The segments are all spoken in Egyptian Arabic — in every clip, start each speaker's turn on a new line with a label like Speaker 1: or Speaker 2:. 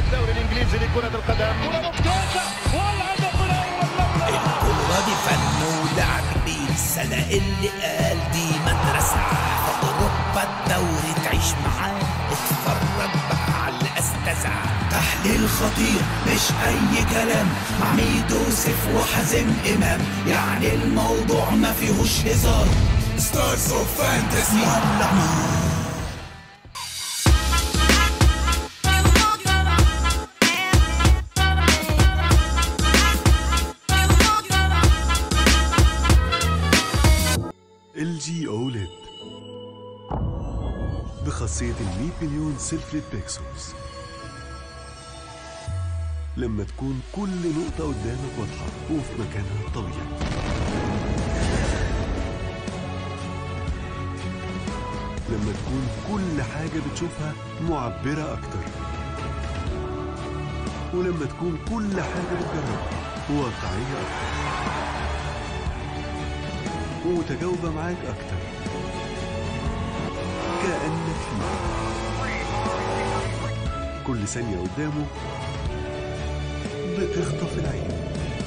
Speaker 1: الدوري الانجليزي لكرة القدم كرة ممتازة والهدف الاول
Speaker 2: الكورة دي فن ولعب السنة اللي قال دي مدرسة في أوروبا الدوري تعيش معاه اتفرج بقى على الأستاذة تحليل خطير مش أي كلام مع ميدو سيف وحازم إمام يعني الموضوع ما فيهوش هزار ستارز اوف فانتسي يلا نار
Speaker 3: ال جي اوليد بخاصية ال 100 مليون سيلفليت بيكسلز لما تكون كل نقطة قدامك واضحة وفي مكانها الطبيعي لما تكون كل حاجة بتشوفها معبرة أكتر ولما تكون كل حاجة بتجربها واقعية أكتر ومتجاوبة معاك أكتر كأنك فيه كل ثانية قدامه بتخطف العين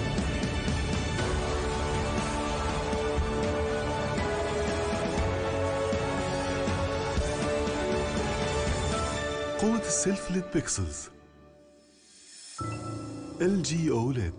Speaker 3: قوة السيلف ليد بيكسلز ال جي اوليد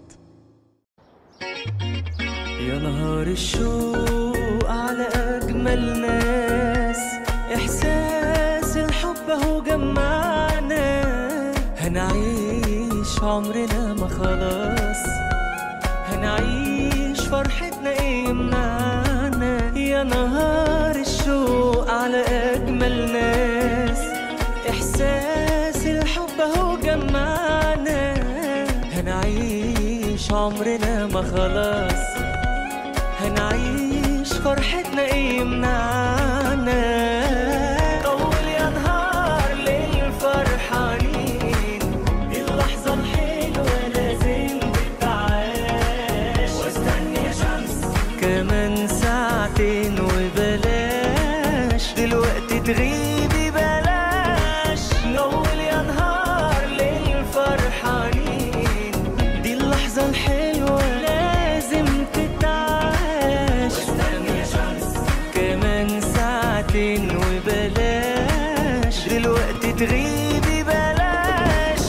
Speaker 4: يا نهار الشوق على أجمل ناس إحساس الحب أهو جمعنا هنعيش عمرنا ما خلاص هنعيش فرحتنا إيه يمنعنا يا نهار الشوق على أجمل ناس إحساس الحب أهو جمعنا هنعيش عمرنا ما خلاص هنعيش فرحتنا ايه يمنعنا طول يا نهار ليل فرحانين دي اللحظة الحلوة لازم تتعاش واستني يا شمس كمان ساعتين وبلاش دلوقتي تغيبي بلاش نول يا نهار ليل فرحانين دي اللحظة الحلوة لازم تتعاش واستني يا شمس كمان ساعتين وبلاش دلوقتي تغيبي بلاش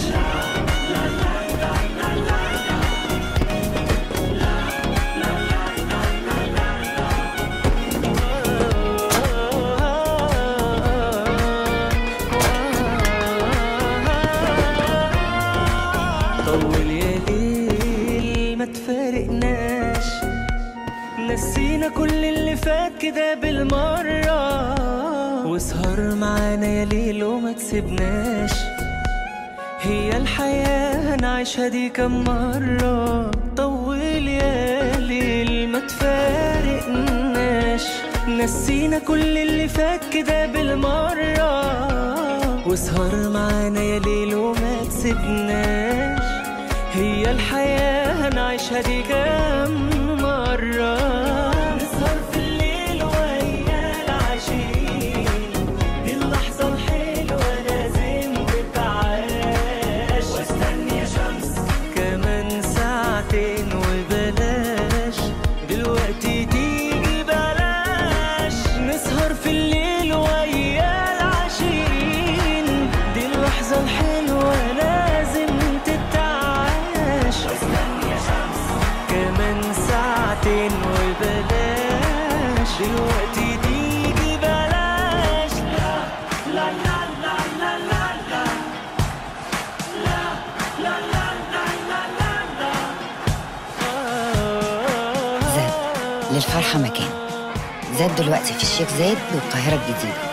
Speaker 4: طول يا ليل ما تفارقناش نسينا كل اللي فات كده بالمرة واسهر معانا يا ليل وما تسيبناش هي الحياة هنعيشها دي كم مرة طول يا ليل ما تفارقناش نسينا كل اللي فات كده بالمرة واسهر معانا يا ليل وما تسيبناش هي الحياة هنعيشها دي كم مرة نسهر في الليل ويا العشيق دي اللحظة الحلوة لازم تتعاش واستني يا شمس كمان ساعتين وبلاش دلوقتي تيجي بلاش نسهر في الليل ويا العشرين دي اللحظة الحلوة لازم تتعاش واستني يا شمس كمان ساعتين وبلاش دلوقتي تيجي بلاش لا لا لا لا لا لا لا لا لا لا لا لا لا
Speaker 5: زاد للفرحة مكان زاد دلوقتي في الشيخ زايد والقاهرة الجديدة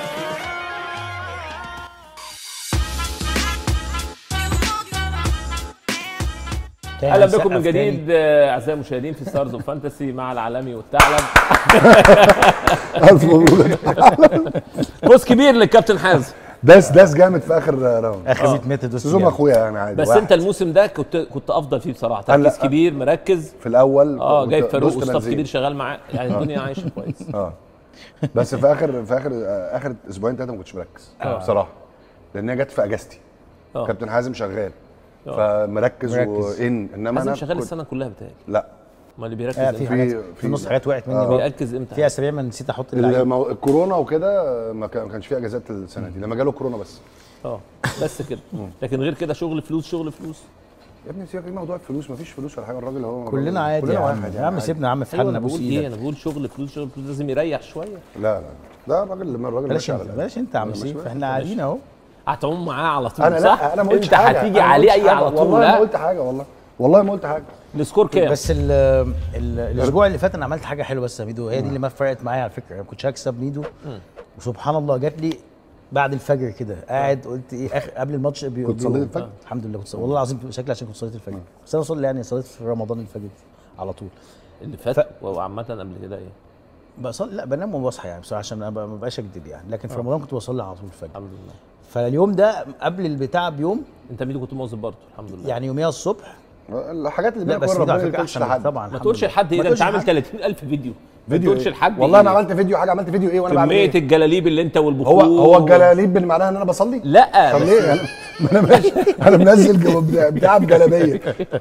Speaker 6: اهلا بكم من جديد آه، اعزائي المشاهدين في ستارز اوف فانتسي مع العالمي والثعلب
Speaker 7: الف مبروك
Speaker 6: فوز كبير للكابتن حازم
Speaker 7: داس داس جامد في اخر راوند
Speaker 8: اخر 100 متر دوست
Speaker 7: سوزوم
Speaker 8: جامد.
Speaker 7: اخويا يعني عادي
Speaker 6: بس
Speaker 7: واحد.
Speaker 6: انت الموسم ده كنت كنت افضل فيه بصراحه
Speaker 7: هلا-
Speaker 6: تركيز كبير مركز
Speaker 7: في الاول
Speaker 6: اه
Speaker 7: كنت
Speaker 6: جايب فاروق
Speaker 7: دوست
Speaker 6: وستاف
Speaker 7: بنزين.
Speaker 6: كبير شغال معاه يعني الدنيا عايشه كويس
Speaker 7: اه بس في اخر في اخر آه، اخر اسبوعين ثلاثه ما كنتش مركز
Speaker 6: آه.
Speaker 7: بصراحه لان هي جت في اجازتي
Speaker 6: آه.
Speaker 7: كابتن حازم شغال فمركز
Speaker 8: مركز.
Speaker 7: وان انما
Speaker 6: حازم
Speaker 7: انا
Speaker 6: شغال
Speaker 7: كنت-
Speaker 6: السنه كلها بتهيألي
Speaker 7: لا
Speaker 6: ما اللي بيركز
Speaker 8: آه
Speaker 6: امتى؟
Speaker 8: في حاجات
Speaker 7: في-
Speaker 8: في النص
Speaker 7: في-
Speaker 8: حاجات وقعت مني
Speaker 7: آه.
Speaker 8: برضه.
Speaker 6: بيركز امتى
Speaker 8: في اسابيع ما نسيت احط اللعيبه
Speaker 7: المو- الكورونا وكده ما كان- ما كانش فيه اجازات السنه دي لما جاله كورونا بس
Speaker 6: اه بس كده لكن غير كده شغل فلوس شغل فلوس
Speaker 7: يا ابني سيبك من موضوع الفلوس مفيش فلوس ولا حاجه الراجل هو
Speaker 8: كلنا عادي
Speaker 7: كلنا
Speaker 8: يا عم
Speaker 7: واحد
Speaker 8: يا عم
Speaker 7: عادي.
Speaker 8: سيبنا يا عم في
Speaker 6: ايوه
Speaker 8: حالنا
Speaker 6: انا
Speaker 8: بوس
Speaker 6: بقول ايه
Speaker 8: ايدك
Speaker 6: انا بقول شغل فلوس شغل فلوس لازم يريح شويه
Speaker 7: لا لا ده الراجل الراجل
Speaker 8: بلاش
Speaker 7: ماشي
Speaker 8: انت
Speaker 7: على الأقل.
Speaker 8: بلاش انت يا عم
Speaker 7: أنا
Speaker 8: سيف
Speaker 7: ماشي
Speaker 8: احنا قاعدين اهو
Speaker 6: هتعوم معاه على طول
Speaker 7: انا
Speaker 6: صح؟
Speaker 7: لا انا ما قلتش
Speaker 6: انت
Speaker 7: حاجه
Speaker 6: هتيجي
Speaker 7: أنا ما
Speaker 6: عليه
Speaker 7: قلتش
Speaker 6: اي
Speaker 7: حاجة.
Speaker 6: على طول
Speaker 7: والله ما
Speaker 6: لا
Speaker 7: قلت حاجه والله والله ما قلت حاجه
Speaker 6: السكور كام؟
Speaker 8: بس ال ال الاسبوع اللي فات انا عملت حاجه حلوه بس يا ميدو هي دي اللي ما فرقت معايا على فكره انا ما كنتش هكسب ميدو وسبحان الله جات لي بعد الفجر كده قاعد قلت ايه اخر قبل الماتش بي-
Speaker 7: كنت
Speaker 8: بيوم.
Speaker 7: صليت الفجر؟
Speaker 8: الحمد لله كنت صليت والله العظيم شكلي عشان كنت صليت الفجر بس انا صلي يعني صليت في رمضان الفجر على طول
Speaker 6: اللي فات وعامه قبل كده ايه؟
Speaker 8: بصلي لا بنام وبصحى يعني بصراحه عشان أبقى- ما بقاش اكدب يعني لكن في رمضان كنت بصلي على طول الفجر
Speaker 6: الحمد لله
Speaker 8: فاليوم ده قبل البتاع بيوم
Speaker 6: انت ميدو كنت موظف برضه الحمد لله
Speaker 8: يعني يوميها الصبح
Speaker 7: الحاجات اللي
Speaker 8: لا
Speaker 7: بينك
Speaker 8: بس
Speaker 7: وبين
Speaker 8: ميدو على
Speaker 7: ربنا
Speaker 8: فكره
Speaker 7: ما تقولش
Speaker 8: احسن
Speaker 7: لحد
Speaker 8: طبعا
Speaker 6: ما
Speaker 8: الحمد
Speaker 6: تقولش
Speaker 8: لله.
Speaker 6: لحد ايه
Speaker 7: ما
Speaker 6: ده انت
Speaker 7: تقولش
Speaker 6: عامل
Speaker 7: لحد.
Speaker 6: 30000 فيديو ما
Speaker 7: فيديو
Speaker 6: تقولش
Speaker 7: إيه؟
Speaker 6: لحد
Speaker 7: والله انا
Speaker 6: إيه؟
Speaker 7: عملت فيديو حاجه عملت فيديو ايه وانا بعمل
Speaker 6: كميه
Speaker 7: ايه
Speaker 6: الجلاليب اللي انت والبخور
Speaker 7: هو هو الجلاليب اللي معناها ان انا بصلي
Speaker 6: لا
Speaker 7: طب
Speaker 6: بس
Speaker 7: ليه انا ما انا ماشي انا منزل جو- بتاع- بتاع بجلابيه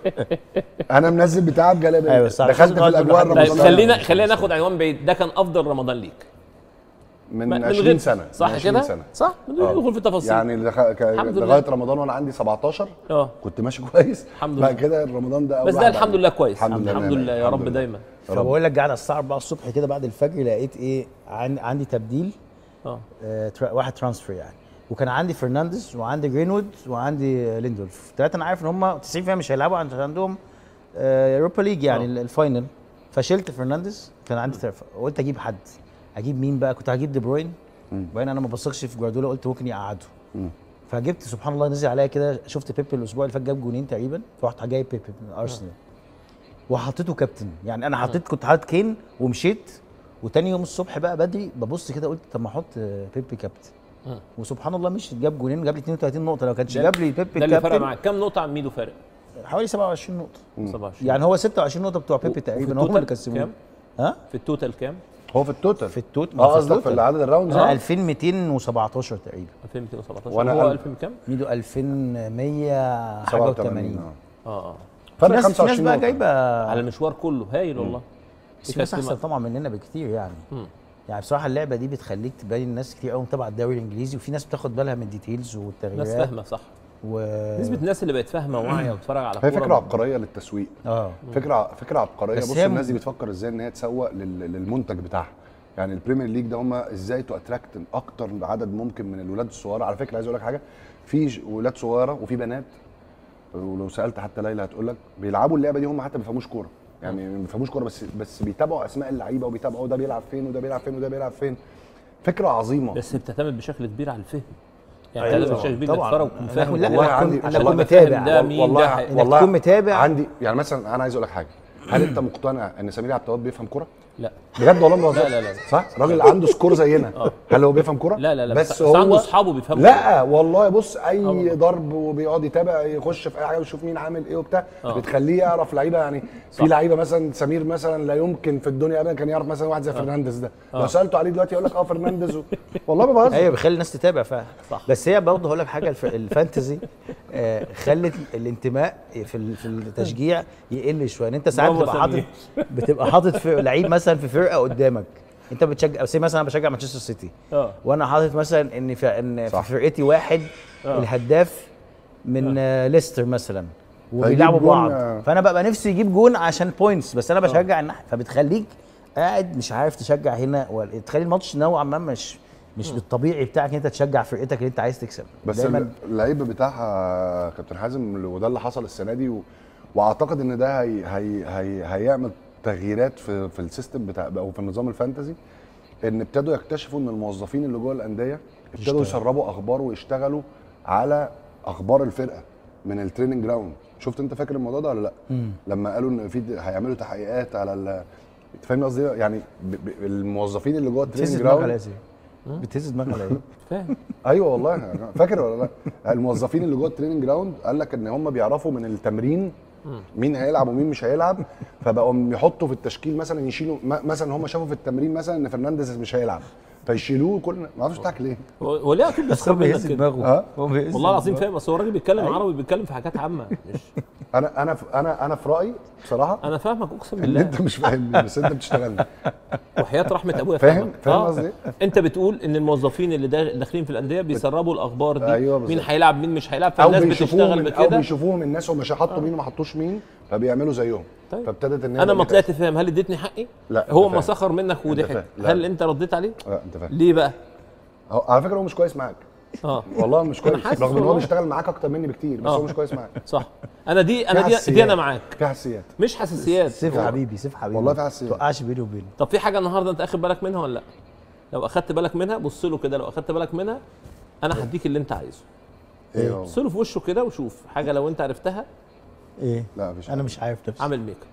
Speaker 7: انا منزل بتاع بجلابيه
Speaker 8: أيوة، صح.
Speaker 7: دخلت في
Speaker 8: لازم
Speaker 7: الاجواء
Speaker 8: نقعد
Speaker 6: طيب
Speaker 7: الرمضانيه
Speaker 6: خلينا خلينا ناخد عنوان بعيد ده كان افضل رمضان ليك
Speaker 7: من
Speaker 6: من
Speaker 7: 20
Speaker 6: غير-
Speaker 7: سنه
Speaker 6: صح
Speaker 7: من 20
Speaker 6: كده؟
Speaker 7: سنه
Speaker 6: صح من غير
Speaker 7: آه.
Speaker 6: دخول في التفاصيل
Speaker 7: يعني لغ- ك-
Speaker 6: الحمد لله.
Speaker 7: لغايه رمضان وانا عندي 17
Speaker 6: اه
Speaker 7: كنت ماشي كويس
Speaker 6: الحمد
Speaker 7: بعد
Speaker 6: لله.
Speaker 7: كده رمضان ده أول
Speaker 6: بس ده
Speaker 7: واحد
Speaker 6: الحمد
Speaker 7: عندي.
Speaker 6: لله كويس
Speaker 7: الحمد لله
Speaker 6: الحمد لله يا
Speaker 7: الحمد
Speaker 6: رب
Speaker 7: لله.
Speaker 6: دايما
Speaker 7: يا رب.
Speaker 8: فبقول لك قاعد على الساعه 4 الصبح كده بعد الفجر لقيت ايه عن- عندي تبديل
Speaker 6: اه
Speaker 8: آه ترا- واحد ترانسفير يعني وكان عندي فرنانديز وعندي جرينوود وعندي ليندولف ثلاثه انا عارف ان هم 90% مش هيلعبوا عشان عندهم اوروبا ليج يعني
Speaker 6: آه.
Speaker 8: ال- الفاينل فشلت فرنانديز كان عندي ترف... قلت اجيب حد اجيب مين بقى كنت هجيب دي بروين وبعدين انا ما بثقش في جوارديولا قلت ممكن يقعده فجبت سبحان الله نزل عليا كده شفت بيبي الاسبوع اللي فات جاب جونين تقريبا فرحت جايب بيبي من ارسنال وحطيته كابتن يعني انا حطيت كنت حاطط كين ومشيت وتاني يوم الصبح بقى بدري ببص كده قلت طب ما احط آه، بيبي كابتن وسبحان الله مشيت جاب جونين جاب لي 32 نقطه لو كانش
Speaker 6: ده-
Speaker 8: جاب لي بيبي
Speaker 6: ده اللي فرق
Speaker 8: كابتن
Speaker 6: معاك كام نقطه عن ميدو فارق؟
Speaker 8: حوالي 27 نقطه
Speaker 6: 27
Speaker 8: يعني هو 26 نقطه بتوع بيبي
Speaker 6: وفي
Speaker 8: تقريبا هم اللي
Speaker 6: التوتال
Speaker 8: كسبوه
Speaker 6: كام؟
Speaker 8: ها
Speaker 6: في التوتال كام؟
Speaker 7: هو في التوتال
Speaker 8: في التوت
Speaker 7: اه قصدك في عدد الراوندز
Speaker 8: انا
Speaker 7: آه.
Speaker 8: 2217 تقريبا
Speaker 6: 2217
Speaker 7: وأنا
Speaker 6: هو
Speaker 7: ألف-
Speaker 6: 2000 كام؟
Speaker 8: ميدو 2100 حاجه
Speaker 7: 87
Speaker 8: و80
Speaker 7: اه
Speaker 6: اه اه
Speaker 8: في
Speaker 7: فرق
Speaker 8: ناس في ناس
Speaker 7: 25
Speaker 8: بقى
Speaker 7: نقطة.
Speaker 8: جايبه
Speaker 6: على المشوار كله هايل والله
Speaker 8: بس في ناس احسن طبعا مننا بكتير يعني يعني بصراحه اللعبه دي بتخليك تبين الناس كتير قوي متابعه الدوري الانجليزي وفي ناس بتاخد بالها من الديتيلز والتغييرات
Speaker 6: ناس فاهمه صح
Speaker 8: و...
Speaker 6: نسبه الناس اللي بقت فاهمه وواعيه وبتتفرج على
Speaker 7: هي
Speaker 6: كورة
Speaker 7: فكره عبقريه للتسويق
Speaker 8: اه
Speaker 7: فكره فكره عبقريه
Speaker 8: بس
Speaker 7: بص
Speaker 8: هي-
Speaker 7: الناس دي بتفكر ازاي ان هي تسوق لل- للمنتج بتاعها يعني البريمير ليج ده هم ازاي تو اتراكت اكتر عدد ممكن من الولاد الصغيره على فكره عايز اقول لك حاجه في ج- ولاد صغيره وفي بنات ولو سالت حتى ليلى هتقول لك بيلعبوا اللعبه دي هم حتى ما بيفهموش كوره يعني ما بيفهموش كوره بس بس بيتابعوا اسماء اللعيبه وبيتابعوا ده بيلعب فين وده بيلعب فين وده بيلعب فين فكره عظيمه
Speaker 6: بس بتعتمد بشكل كبير على الفهم يعني
Speaker 8: أيوة
Speaker 6: بتعتمد بشكل كبير
Speaker 8: طبعاً.
Speaker 6: تتفرج وتكون فاهم
Speaker 8: لا،
Speaker 7: والله
Speaker 8: لا،
Speaker 7: عندي
Speaker 8: تكون-
Speaker 7: والله
Speaker 8: تكون
Speaker 6: فاهم
Speaker 8: متابع.
Speaker 6: ده مين ده
Speaker 7: والله
Speaker 6: حقيقي.
Speaker 8: إنك تكون متابع.
Speaker 7: عندي يعني مثلا انا عايز اقول لك حاجه هل انت مقتنع ان سمير عبد التواب بيفهم كوره؟
Speaker 6: لا
Speaker 7: بجد والله ما بهزر.
Speaker 6: لا، لا، لا.
Speaker 7: صح راجل عنده سكور زينا هل هو بيفهم كوره
Speaker 6: لا، لا، لا،
Speaker 7: بس
Speaker 6: بس
Speaker 7: هو
Speaker 6: عنده أصحابه بيفهموا
Speaker 7: لا والله بص اي ضرب وبيقعد يتابع يخش في اي حاجه ويشوف مين عامل ايه وبتاع بتخليه يعرف لعيبه يعني في لعيبه مثلا سمير مثلا لا يمكن في الدنيا ابدا كان يعرف مثلا واحد زي فرنانديز ده لو سالته عليه دلوقتي يقول لك اه فرنانديز و... والله ما بهزر
Speaker 8: ايوه بيخلي الناس تتابع فعلا
Speaker 6: صح.
Speaker 8: بس هي برضه هقول لك حاجه الف... الفانتزي آه خلت الانتماء في ال- في التشجيع يقل شويه يعني انت ساعات
Speaker 6: برافو
Speaker 8: بتبقى حاطط
Speaker 6: سمير.
Speaker 8: بتبقى حاطط في لعيب مثلا في فرقه قدامك انت بتشجع سي مثلا انا بشجع مانشستر سيتي
Speaker 6: اه
Speaker 8: وانا حاطط مثلا ان في ان في
Speaker 7: صح.
Speaker 8: فرقتي واحد
Speaker 6: آه.
Speaker 8: الهداف من آه. ليستر مثلا وبيلعبوا
Speaker 7: جون،
Speaker 8: بعض
Speaker 7: آه.
Speaker 8: فانا ببقى نفسي يجيب جون عشان بوينتس بس انا بشجع الناحيه فبتخليك قاعد مش عارف تشجع هنا ولا تخلي الماتش نوعا ما مش مش بالطبيعي بتاعك ان انت تشجع فرقتك اللي انت عايز تكسب
Speaker 7: بس
Speaker 8: دايما
Speaker 7: اللعيب بتاعها كابتن حازم وده اللي حصل السنه دي و... واعتقد ان ده هي... هي... هي... هيعمل تغييرات في في السيستم بتاع او في النظام الفانتزي ان ابتدوا يكتشفوا ان الموظفين اللي جوه الانديه ابتدوا يسربوا اخبار ويشتغلوا على اخبار الفرقه من التريننج جراوند شفت انت فاكر الموضوع ده ولا لا لما قالوا ان في د- هيعملوا تحقيقات على ال... انت فاهم قصدي إيه؟ يعني ب... ب... الموظفين اللي جوه
Speaker 8: بتهز
Speaker 7: التريننج
Speaker 8: دماغك على
Speaker 7: جراوند
Speaker 8: ايه؟ بتهز دماغك على ايه؟
Speaker 6: فاهم
Speaker 7: ايوه والله فاكر ولا لا الموظفين اللي جوه التريننج جراوند قال لك ان هم بيعرفوا من التمرين مين هيلعب ومين مش هيلعب فبقوا يحطوا في التشكيل مثلا يشيلوا م- مثلا هم شافوا في التمرين مثلا ان فرنانديز مش هيلعب فيشيلوه كل ما اعرفش بتاعك ليه
Speaker 6: هو هو ليه اكيد
Speaker 8: بس
Speaker 6: بيسخر
Speaker 8: هو بيهز
Speaker 6: منك كده
Speaker 8: دماغه
Speaker 7: ها؟
Speaker 8: هو بيهز
Speaker 6: والله العظيم
Speaker 8: دماغه.
Speaker 6: فاهم بس هو الراجل بيتكلم عربي بيتكلم في حاجات عامه مش
Speaker 7: انا انا في انا انا في رايي بصراحه
Speaker 6: انا فاهمك اقسم
Speaker 7: ان
Speaker 6: بالله
Speaker 7: انت مش فاهمني بس انت بتشتغلني
Speaker 6: وحياه رحمه ابويا
Speaker 7: فاهم؟
Speaker 6: فاهمك.
Speaker 7: فاهم
Speaker 6: آه.
Speaker 7: قصدي إيه؟
Speaker 6: انت بتقول ان الموظفين اللي دا- داخلين في الانديه بيسربوا الاخبار دي
Speaker 7: أيوة
Speaker 6: مين
Speaker 7: بالظبط.
Speaker 6: هيلعب مين مش هيلعب
Speaker 7: او
Speaker 6: فالناس
Speaker 7: بيشوفوهم
Speaker 6: بتشتغل
Speaker 7: من- او
Speaker 6: بكده
Speaker 7: بيشوفوهم الناس هم مش حطوا مين وما حطوش مين فبيعملوا زيهم
Speaker 6: طيب.
Speaker 7: فابتدت ان
Speaker 6: انا ما طلعت فاهم هل اديتني حقي
Speaker 7: لا،
Speaker 6: هو
Speaker 7: أنت
Speaker 6: ما
Speaker 7: فاهم.
Speaker 6: سخر منك وضحك
Speaker 7: فاهم. لا.
Speaker 6: هل انت رديت عليه
Speaker 7: لا انت فاهم
Speaker 6: ليه بقى
Speaker 7: هو- على فكره هو مش كويس معاك
Speaker 6: اه
Speaker 7: والله مش كويس
Speaker 6: حاسس
Speaker 7: رغم ان هو
Speaker 6: والله.
Speaker 7: بيشتغل معاك اكتر مني بكتير بس
Speaker 6: آه.
Speaker 7: هو مش كويس معاك
Speaker 6: صح انا دي انا
Speaker 7: في
Speaker 6: دي,
Speaker 7: حساسيات.
Speaker 6: دي انا معاك
Speaker 7: في حساسيات
Speaker 6: مش حساسيات
Speaker 8: سيف حبيبي سيف حبيبي
Speaker 7: والله في حساسيات.
Speaker 8: ما توقعش بيني وبينه
Speaker 6: طب في حاجه النهارده انت اخد بالك منها ولا لا لو اخدت بالك منها بص له كده لو اخدت بالك منها انا هديك اللي انت عايزه
Speaker 7: ايه هو؟
Speaker 6: بص له في وشه كده وشوف حاجه لو انت عرفتها
Speaker 8: ايه
Speaker 7: لا مفيش
Speaker 8: انا مش عارف نفسي
Speaker 6: اعمل ميك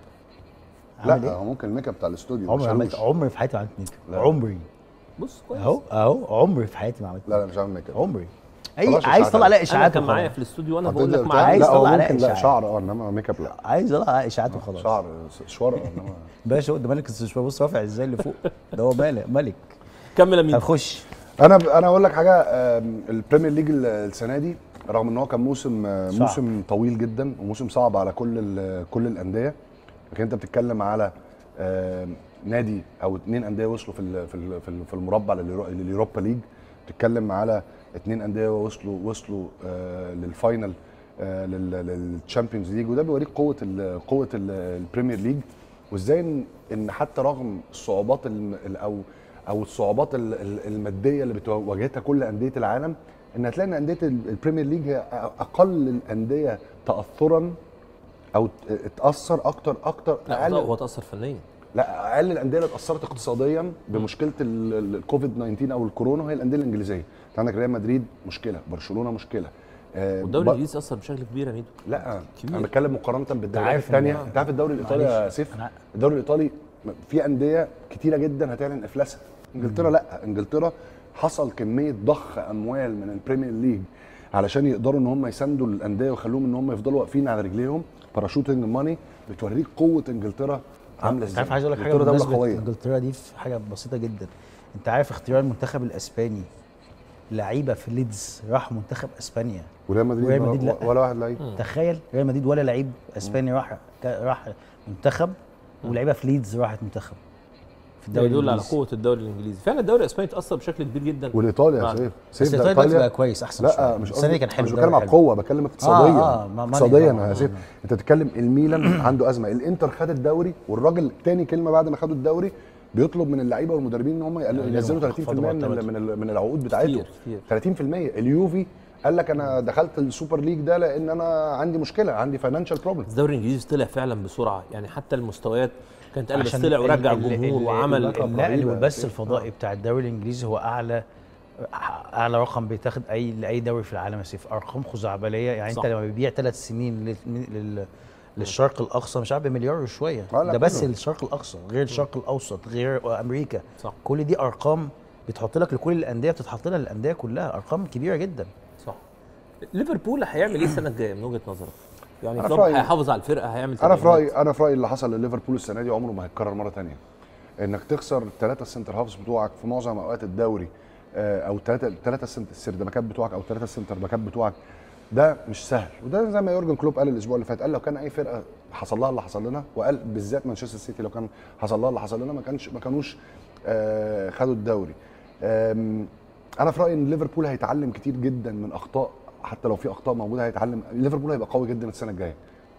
Speaker 6: اب
Speaker 8: عامل
Speaker 7: لا
Speaker 8: ايه
Speaker 7: هو ممكن الميك اب بتاع الاستوديو
Speaker 8: عمري
Speaker 7: ما
Speaker 8: عملت
Speaker 7: شالوش.
Speaker 8: عمري في حياتي ما عملت ميك اب
Speaker 7: لا.
Speaker 8: عمري
Speaker 6: بص كويس
Speaker 8: اهو اهو عمري في حياتي ما عملت
Speaker 7: لا لا مش عامل ميك اب
Speaker 8: عمري اي
Speaker 7: خلاص
Speaker 8: عايز
Speaker 7: إشاعات
Speaker 8: طلع عليها
Speaker 6: انا
Speaker 8: اشاعات
Speaker 6: كان معايا
Speaker 8: وخلاص
Speaker 6: في الاستوديو وانا
Speaker 7: حطيت
Speaker 6: بقول لك
Speaker 7: بتاع-
Speaker 6: معايا
Speaker 8: عايز
Speaker 7: لا هو
Speaker 8: تطلع عليها
Speaker 7: ممكن لا
Speaker 8: إشاعات.
Speaker 7: شعر اه انما ميك اب لا
Speaker 8: عايز طلع عليها اشاعات وخلاص
Speaker 7: شعر شوار انما
Speaker 8: باشا ده ملك الاستشفاء بص رافع ازاي اللي فوق ده هو ملك ملك
Speaker 6: كمل يا مين
Speaker 8: هنخش
Speaker 7: انا ب... انا اقول لك حاجه آم، البريمير ليج ال- السنه دي رغم ان هو كان موسم آه،
Speaker 8: صعب.
Speaker 7: موسم طويل جدا وموسم صعب على كل ال... كل الانديه لكن انت بتتكلم على آم، نادي او اتنين انديه وصلوا في ال... في ال... في ال- في المربع لليورو- لليوروبا ليج بتتكلم على اتنين انديه وصلوا وصلوا آه للفاينل آه للتشامبيونز ليج وده بيوريك قوه ال... قوه ال... البريمير ليج وازاي ان ان حتى رغم الصعوبات الم... ال- او او الصعوبات ال- ال- الماديه اللي بتواجهتها كل انديه العالم ان هتلاقي ان انديه ال- البريمير ليج هي اقل الانديه تاثرا او ت- اتاثر اكتر اكتر
Speaker 6: لا
Speaker 7: اقل
Speaker 6: هو تاثر فنيا
Speaker 7: لا اقل الانديه اللي اتاثرت اقتصاديا بمشكله ال- ال- الكوفيد 19 او الكورونا هي الانديه الانجليزيه انت عندك ريال مدريد مشكله برشلونه مشكله آه،
Speaker 6: والدوري
Speaker 7: ب-
Speaker 6: الانجليزي اثر بشكل كبير يا ميدو
Speaker 7: لا
Speaker 6: كبير.
Speaker 7: انا بتكلم مقارنه بالدوريات
Speaker 8: عارف إن-
Speaker 7: الثانيه انت عارف الدوري الايطالي يا
Speaker 8: معلش.
Speaker 7: سيف
Speaker 8: أنا-
Speaker 7: الدوري الايطالي في انديه كتيره جدا هتعلن افلاسها انجلترا لا انجلترا حصل كميه ضخ اموال من البريمير ليج علشان يقدروا ان هم يساندوا الانديه ويخلوهم ان هم يفضلوا واقفين على رجليهم باراشوتنج ماني بتوريك قوه انجلترا عامله
Speaker 8: انت
Speaker 7: ازاي
Speaker 8: عارف عايز اقول لك حاجه
Speaker 7: انجلترا دوله
Speaker 8: بمناسبه
Speaker 7: قويه
Speaker 8: انجلترا دي في حاجه بسيطه جدا انت عارف اختيار المنتخب الاسباني لعيبه في ليدز راح منتخب اسبانيا
Speaker 7: وريال مدريد
Speaker 8: وريال
Speaker 7: ولا-
Speaker 8: مدريد لا.
Speaker 7: ولا واحد لعيب
Speaker 8: تخيل ريال مدريد ولا لعيب اسباني راح راح منتخب ولعيبه في ليدز راحت منتخب في
Speaker 6: ده
Speaker 8: الدوري
Speaker 6: يدل على
Speaker 8: الإنجليزي.
Speaker 6: قوه الدوري الانجليزي فعلا الدوري الاسباني اتاثر بشكل كبير جدا
Speaker 7: والايطالي يا
Speaker 6: بعد.
Speaker 7: سيف
Speaker 8: بس
Speaker 7: سيف ده
Speaker 8: ايطاليا دلوقتي
Speaker 7: ايطاليا
Speaker 8: بقى كويس احسن
Speaker 7: لا
Speaker 8: شوية.
Speaker 7: مش
Speaker 8: السنه دي
Speaker 7: قصدي
Speaker 8: كان حلو
Speaker 7: مش
Speaker 8: الدوري
Speaker 7: بتكلم على
Speaker 8: حلو.
Speaker 7: القوه بتكلم اقتصاديا
Speaker 8: آه، ما- ماني
Speaker 7: اقتصاديا
Speaker 8: طبعاً.
Speaker 7: يا سيف انت بتتكلم الميلان عنده ازمه الانتر خد الدوري والراجل تاني كلمه بعد ما خدوا الدوري بيطلب من اللعيبه والمدربين ان هم يقللوا- ينزلوا 30% من ال- من ال- من العقود بتاعتهم
Speaker 6: كتير.
Speaker 7: 30% اليوفي قال لك انا دخلت السوبر ليج ده لان انا عندي مشكله عندي فاينانشال بروبلم
Speaker 6: الدوري الانجليزي طلع فعلا بسرعه يعني حتى المستويات كانت قلبت
Speaker 8: عشان
Speaker 6: طلع
Speaker 8: ال-
Speaker 6: ورجع
Speaker 8: ال-
Speaker 6: الجمهور
Speaker 8: ال-
Speaker 6: وعمل
Speaker 7: اللقب
Speaker 8: النقل
Speaker 7: رهيبة.
Speaker 8: والبث الفضائي بتاع الدوري الانجليزي هو اعلى اعلى رقم بيتاخد اي لاي دوري في العالم يا سيف ارقام خزعبليه يعني
Speaker 6: صح.
Speaker 8: انت لما بتبيع ثلاث سنين لل... لل... للشرق الاقصى مش عارف بمليار وشويه
Speaker 7: آه، لا
Speaker 8: ده بس
Speaker 7: كله.
Speaker 8: الشرق الاقصى غير الشرق الاوسط غير امريكا
Speaker 6: صح.
Speaker 8: كل دي ارقام بتحط لك لكل الانديه بتتحط لها للانديه كلها ارقام كبيره جدا
Speaker 6: صح ليفربول هيعمل ايه السنه الجايه من وجهه نظرك؟ يعني
Speaker 7: أنا في
Speaker 6: كلوب
Speaker 7: رأيي-
Speaker 6: هيحافظ على الفرقه هيعمل
Speaker 7: انا في
Speaker 6: تغييرات.
Speaker 7: رايي انا في رايي اللي حصل لليفربول السنه دي عمره ما هيتكرر مره تانية انك تخسر ثلاثه السنتر هافز بتوعك في معظم اوقات الدوري آه، او ثلاثه ثلاثه السردباكات بتوعك او ثلاثه السنتر باكات بتوعك ده مش سهل وده زي ما يورجن كلوب قال الاسبوع اللي فات قال لو كان اي فرقه حصل لها اللي حصل لنا وقال بالذات مانشستر سيتي لو كان حصل لها اللي حصل لنا ما كانش ما كانوش آه، خدوا الدوري آم، انا في رايي ان ليفربول هيتعلم كتير جدا من اخطاء حتى لو في اخطاء موجوده هيتعلم ليفربول هيبقى قوي جدا السنه الجايه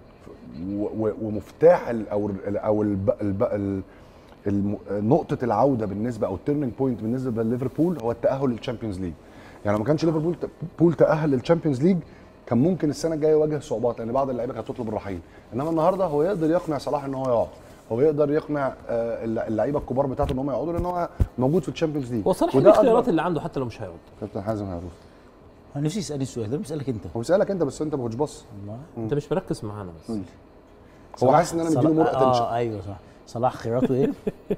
Speaker 7: و- و- ومفتاح ال او ال او الب الب ال الم- نقطة العودة بالنسبة أو التيرنينج بوينت بالنسبة لليفربول هو التأهل للتشامبيونز ليج. يعني لو ما كانش ليفربول ت- بول تأهل للتشامبيونز ليج كان ممكن السنة الجاية يواجه صعوبات لأن بعض اللعيبة كانت تطلب الرحيل. إنما النهاردة هو يقدر يقنع صلاح إن هو يقعد. هو يقدر يقنع آه، الل- اللعيبه الكبار بتاعته ان هم يقعدوا لان هو موجود في التشامبيونز ليج
Speaker 6: هو صلاح
Speaker 7: وده
Speaker 6: الاختيارات
Speaker 7: أكبر-
Speaker 6: اللي عنده حتى لو مش هيقعد
Speaker 7: كابتن حازم هيعرف
Speaker 8: انا نفسي يسالني السؤال ده بسالك انت
Speaker 7: هو بيسالك انت بس انت ما كنتش باص
Speaker 6: انت مش مركز معانا بس
Speaker 7: هو حاسس ان انا مديله مور اتنشن
Speaker 8: اه ايوه صح صلاح خيراته ايه؟